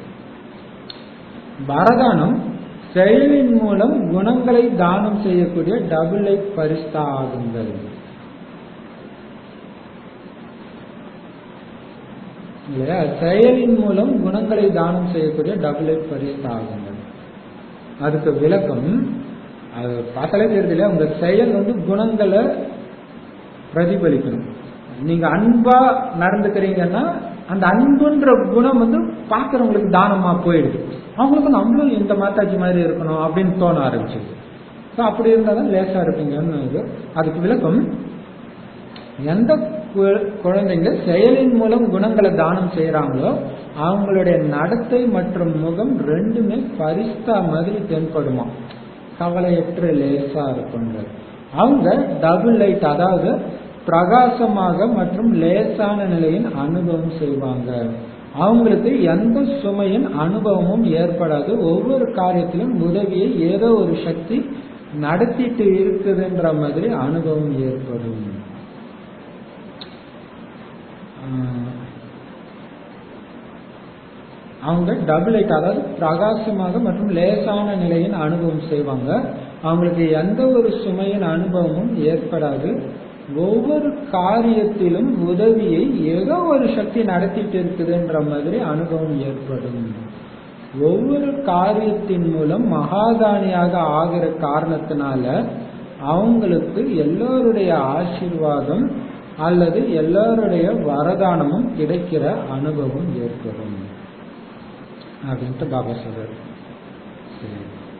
வரதானம் செயலின் மூலம் குணங்களை தானம் செய்யக்கூடிய டபுள் லைட் பரிஸ்தா ஆகுங்கள் இல்லையா செயலின் மூலம் குணங்களை தானம் செய்யக்கூடிய டபுள் லைட் பரிஸ்தா ஆகுங்கள் அதுக்கு விளக்கம் அது பார்த்தாலே தெரியுது இல்லையா உங்க செயல் வந்து குணங்களை பிரதிபலிக்கணும் நீங்க அன்பா நடந்துக்கிறீங்கன்னா அந்த அன்புன்ற குணம் வந்து பாக்குறவங்களுக்கு தானமா போயிடுது அவங்களுக்கு நம்மளும் இந்த மாத்தாச்சி மாதிரி இருக்கணும் அப்படின்னு தோண ஆரம்பிச்சிருது ஸோ அப்படி இருந்தால் தான் லேசா இருப்பீங்கன்னு இது. அதுக்கு விளக்கம் எந்த கு- குழந்தைங்க செயலின் மூலம் குணங்களை தானம் செய்யறாங்களோ அவங்களுடைய நடத்தை மற்றும் முகம் ரெண்டுமே பரிஸ்தா மாதிரி தென்படுமா கவலையற்ற லேசா இருக்குன்றது அவங்க டபுள் லைட் அதாவது பிரகாசமாக மற்றும் லேசான நிலையின் அனுபவம் செய்வாங்க அவங்களுக்கு எந்த சுமையின் அனுபவமும் ஏற்படாது ஒவ்வொரு காரியத்திலும் உதவியை ஏதோ ஒரு சக்தி நடத்திட்டு இருக்குதுன்ற மாதிரி அனுபவம் ஏற்படும் ஆஹ் அவங்க டபுள் லைட் அதாவது பிரகாசமாக மற்றும் லேசான நிலையின் அனுபவம் செய்வாங்க அவங்களுக்கு எந்த ஒரு சுமையின் அனுபவமும் ஏற்படாது ஒவ்வொரு காரியத்திலும் உதவியை ஏதோ ஒரு சக்தி நடத்திட்டு இருக்குதுன்ற மாதிரி அனுபவம் ஏற்படும் ஒவ்வொரு காரியத்தின் மூலம் மகாதானியாக ஆகிற காரணத்தினால அவங்களுக்கு எல்லோருடைய ஆசீர்வாதம் அல்லது எல்லோருடைய வரதானமும் கிடைக்கிற அனுபவம் ஏற்படும் அப்படின்ட்டு பாபா சொல்றாரு சரி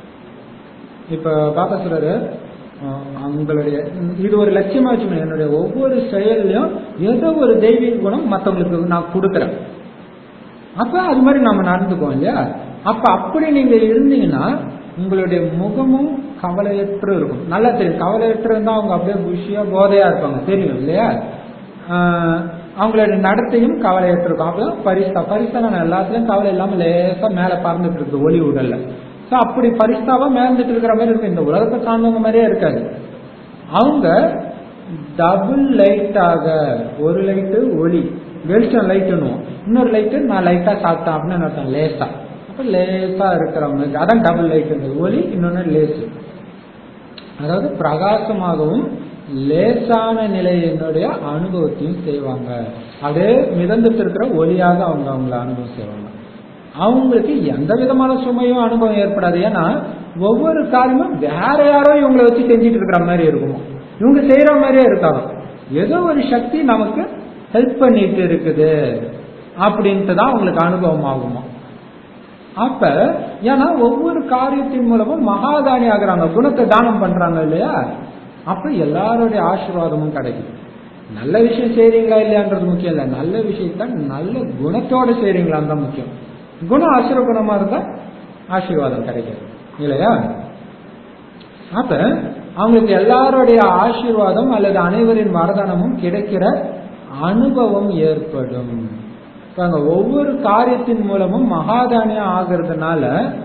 இப்ப பாபா சொல்றாரு அஹ், அவங்களுடைய இது ஒரு லட்சியமா வச்சுக்கணும் என்னுடைய ஒவ்வொரு செயல்லையும் ஏதோ ஒரு தெய்வீக குணம் மற்றவங்களுக்கு நான் கொடுக்குறேன் அப்ப அது மாதிரி நாம நடந்துக்குவோம் இல்லையா அப்ப அப்படி நீங்க இருந்தீங்கன்னா உங்களுடைய முகமும் கவலையற்று இருக்கும் நல்லா தெரியும் கவலையற்று இருந்தா அவங்க அப்படியே குஷியா போதையா இருப்பாங்க தெரியும் இல்லையா ஆஹ் அவங்களுடைய நடத்தையும் கவலையற்று இருக்கும் அப்பதான் பரிஸ்தா பரிஸ்தா நான் எல்லாத்துலயும் கவலை இல்லாம லேசா மேல பறந்துட்டு இருக்கு ஒளி உடல்ல சோ அப்படி பரிஸ்தாவா மேலந்துட்டு இருக்கிற மாதிரி இருக்கும் இந்த உலகத்தை சார்ந்தவங்க மாதிரியே இருக்காது அவங்க டபுள் லைட்டாக ஒரு லைட்டு ஒளி வெளிச்சம் லைட்டுன்னுவோம் இன்னொரு லைட்டு நான் லைட்டா சாப்பிட்டேன் அப்படின்னு என்ன அர்த்தம் லேசா அப்ப லேசா இருக்கிறவங்க அதான் டபுள் லைட் ஒளி இன்னொன்னு லேசு அதாவது பிரகாசமாகவும் லேசான நிலையினுடைய அனுபவத்தையும் செய்வாங்க அதே மிதந்துட்டு இருக்கிற ஒளியாக அவங்க அவங்கள அனுபவம் செய்வாங்க அவங்களுக்கு எந்த விதமான சுமையும் அனுபவம் ஏற்படாது ஏன்னா ஒவ்வொரு காரியமும் வேற யாரோ இவங்களை வச்சு செஞ்சுட்டு இருக்கிற மாதிரி இருக்குமோ இவங்க செய்யற மாதிரியே இருக்காங்க ஏதோ ஒரு சக்தி நமக்கு ஹெல்ப் பண்ணிட்டு இருக்குது அப்படின்ட்டு தான் அவங்களுக்கு அனுபவம் ஆகுமா அப்ப ஏன்னா ஒவ்வொரு காரியத்தின் மூலமும் மகாதானி ஆகுறாங்க குணத்தை தானம் பண்றாங்க இல்லையா அப்ப எல்லாருடைய ஆசீர்வாதமும் கிடைக்கும் நல்ல விஷயம் செய்றீங்களா இல்லையான்றது முக்கியம் இல்ல நல்ல விஷயத்த நல்ல குணத்தோட செய்றீங்களான்னு தான் முக்கியம் குணம் அசுர குணமா இருந்தா ஆசீர்வாதம் கிடைக்கும் இல்லையா அப்ப அவங்களுக்கு எல்லாருடைய ஆசீர்வாதம் அல்லது அனைவரின் வரதானமும் கிடைக்கிற அனுபவம் ஏற்படும் பாருங்க ஒவ்வொரு காரியத்தின் மூலமும் மகாதானியம் ஆகிறதுனால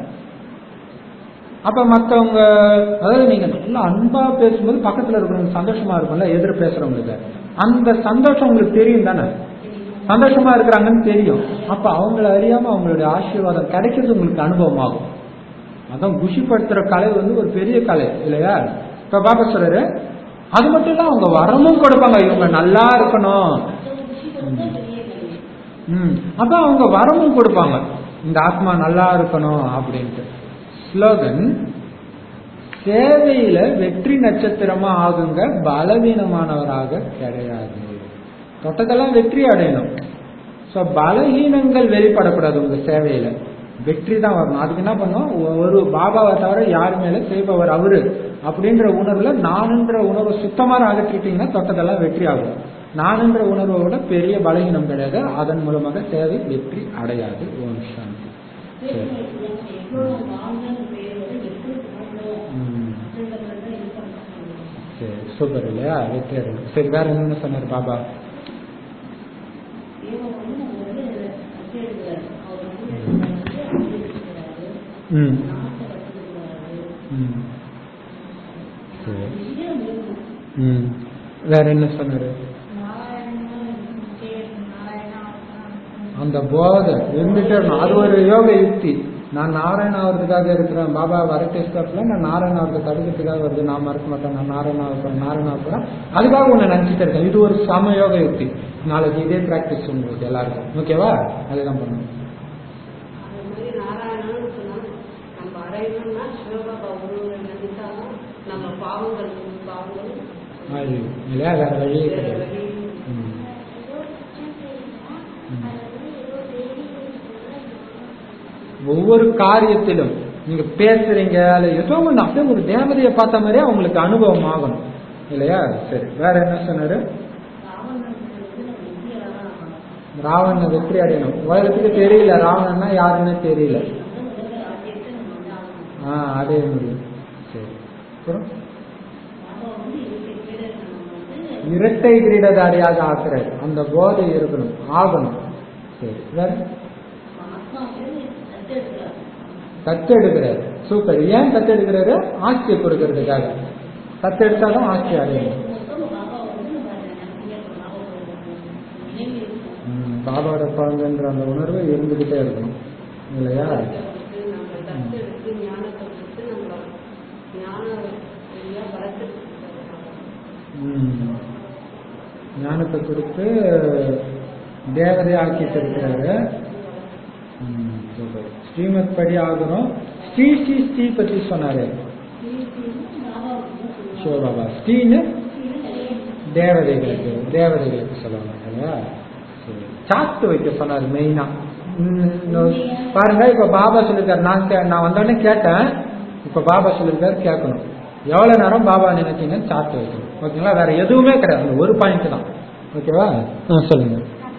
அப்ப மத்தவங்க அதாவது நீங்க நல்லா அன்பா பேசும்போது பக்கத்துல இருக்கிறவங்க சந்தோஷமா இருக்கும்ல எதிர் பேசுறவங்களுக்கு அந்த சந்தோஷம் உங்களுக்கு தெரியும் தானே சந்தோஷமா இருக்கிறாங்கன்னு தெரியும் அப்ப அவங்கள அறியாம அவங்களுடைய ஆசீர்வாதம் கிடைக்கிறது உங்களுக்கு அனுபவம் ஆகும் அதான் குஷிப்படுத்துற கலை வந்து ஒரு பெரிய கலை இல்லையா இப்ப பாப்பா சொல்றாரு அது மட்டும் இல்ல அவங்க வரமும் கொடுப்பாங்க இவங்க நல்லா இருக்கணும் ம் அப்ப அவங்க வரமும் கொடுப்பாங்க இந்த ஆத்மா நல்லா இருக்கணும் அப்படின்ட்டு ஸ்லோகன் சேவையில வெற்றி நட்சத்திரமா ஆகுங்க பலவீனமானவராக கிடையாது தொட்டதெல்லாம் வெற்றி அடையணும் ஸோ பலகீனங்கள் வெளிப்படக்கூடாது உங்க சேவையில வெற்றி தான் வரணும் அதுக்கு என்ன பண்ணும் ஒரு பாபாவை தவிர யார் மேல செய்பவர் அவரு அப்படின்ற உணர்வுல நானுன்ற உணர்வை சுத்தமாக அகற்றிட்டீங்கன்னா தொட்டதெல்லாம் வெற்றி ஆகும் நானுன்ற உணர்வை விட பெரிய பலகீனம் கிடையாது அதன் மூலமாக சேவை வெற்றி அடையாது ஓம் சாந்தி சரி ம். சரி சூப்பர் இல்லையா வெற்றி அடையும் சரி வேற என்னென்ன சொன்னார் பாபா ம் ம் சரி ம் வேற என்ன சொன்னாரு அந்த போதை இருந்துட்டே இருக்கணும் அது ஒரு யோக யுக்தி நான் நாராயண ஆகிறதுக்காக இருக்கிறேன் பாபா வரட்டே ஸ்டாப்ல நான் நாராயண ஆகிறத தடுக்கிறதுக்காக வருது நான் மறக்க மாட்டேன் நான் நாராயண ஆகிறேன் நாராயண ஆகிறேன் அதுக்காக உன்னை நினைச்சிட்டு இருக்கேன் இது ஒரு சம யோக யுக்தி நாளைக்கு இதே பிராக்டிஸ் உங்களுக்கு எல்லாருக்கும் ஓகேவா அதுதான் பண்ணணும் அது மாதிரி நாராயணன்னு சொன்னா நம்ம அடையணும்னா அழிவு இல்லையா வேற வழியே கிடையாது ம். ஒவ்வொரு காரியத்திலும் நீங்க பேசுறீங்க அல்ல ஏதோ ஒண்ணு அப்படியே ஒரு தேவதையை பார்த்த மாதிரியே உங்களுக்கு அனுபவம் ஆகணும் இல்லையா சரி வேற என்ன சொன்னாரு ராவணனை வெற்றி அடையணும் உலகத்துக்கு தெரியல ராவணன்னா யாருன்னு தெரியல ஆ அடைய முடியும் சரி அப்புறம் இரட்டை கிரீடதாரியாக ஆக்குறாரு அந்த போதை இருக்கணும் ஆகணும் சரி வேற தத்தெடுக்கிறாரு சூப்பர் ஏன் தத்தெடுக்கிறாரு ஆட்சியை கொடுக்கறதுக்காக தத்தெடுத்தாலும் ஆட்சி அடையணும் ம், பாபாவோட குழந்தைன்ற அந்த உணர்வு இருந்துகிட்டே இருக்கணும் இல்லையா ம். ஞானத்தை கொடுத்து தேவதை ஆக்கிட்டு இருக்கிறாரு ம், சூப்பர் ஸ்ரீமத் படி ஆகணும் ஸ்ரீ ஸ்ரீ ஸ்ரீ பத்தி சொன்னாரு சிவபாபா ஸ்ரீன்னு தேவதைகளுக்கு தேவதைகளுக்கு சொல்லுவாங்க இல்லையா சரி. சாத்து வைக்க சொன்னார் மெயினா பாருங்க இப்ப பாபா சொல்லிருக்காரு நான் கே- நான் வந்தோடனே கேட்டேன் இப்ப பாபா சொல்லிருக்காரு கேட்கணும் எவ்வளவு நேரம் பாபா நினைச்சீங்கன்னு சாத்து வைக்கணும் ஓகேங்களா வேற எதுவுமே கிடையாது அந்த ஒரு பாயிண்ட் தான் ஓகேவா ஆ, சொல்லுங்க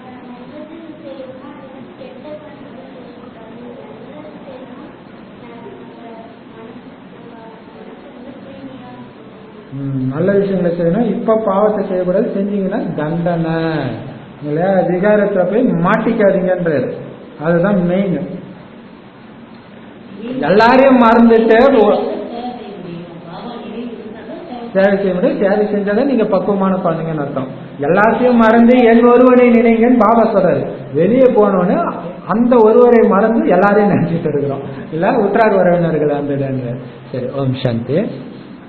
ம், நல்ல விஷயங்களை செய்யணும் இப்ப பாவத்தை செய்யக்கூடாது செஞ்சீங்கன்னா தண்டனை இல்லையா விகாரத்தை போய் மாட்டிக்காதீங்கன்றாரு அதுதான் மெயின் எல்லாரையும் மறந்துட்டு ஒ- சேவை செய்ய முடியும் சேவை செஞ்சாதான் நீங்க பக்குவமான குழந்தைங்கன்னு அர்த்தம் எல்லாத்தையும் மறந்து என் ஒருவனை நினைங்கன்னு பாபா சொல்றாரு வெளியே போனோன்னு அந்த ஒருவரை மறந்து எல்லாரையும் நினைச்சிட்டு இருக்கிறோம் இல்ல உற்றார் உறவினர்கள் அந்த இடங்க சரி ஓம் சாந்தி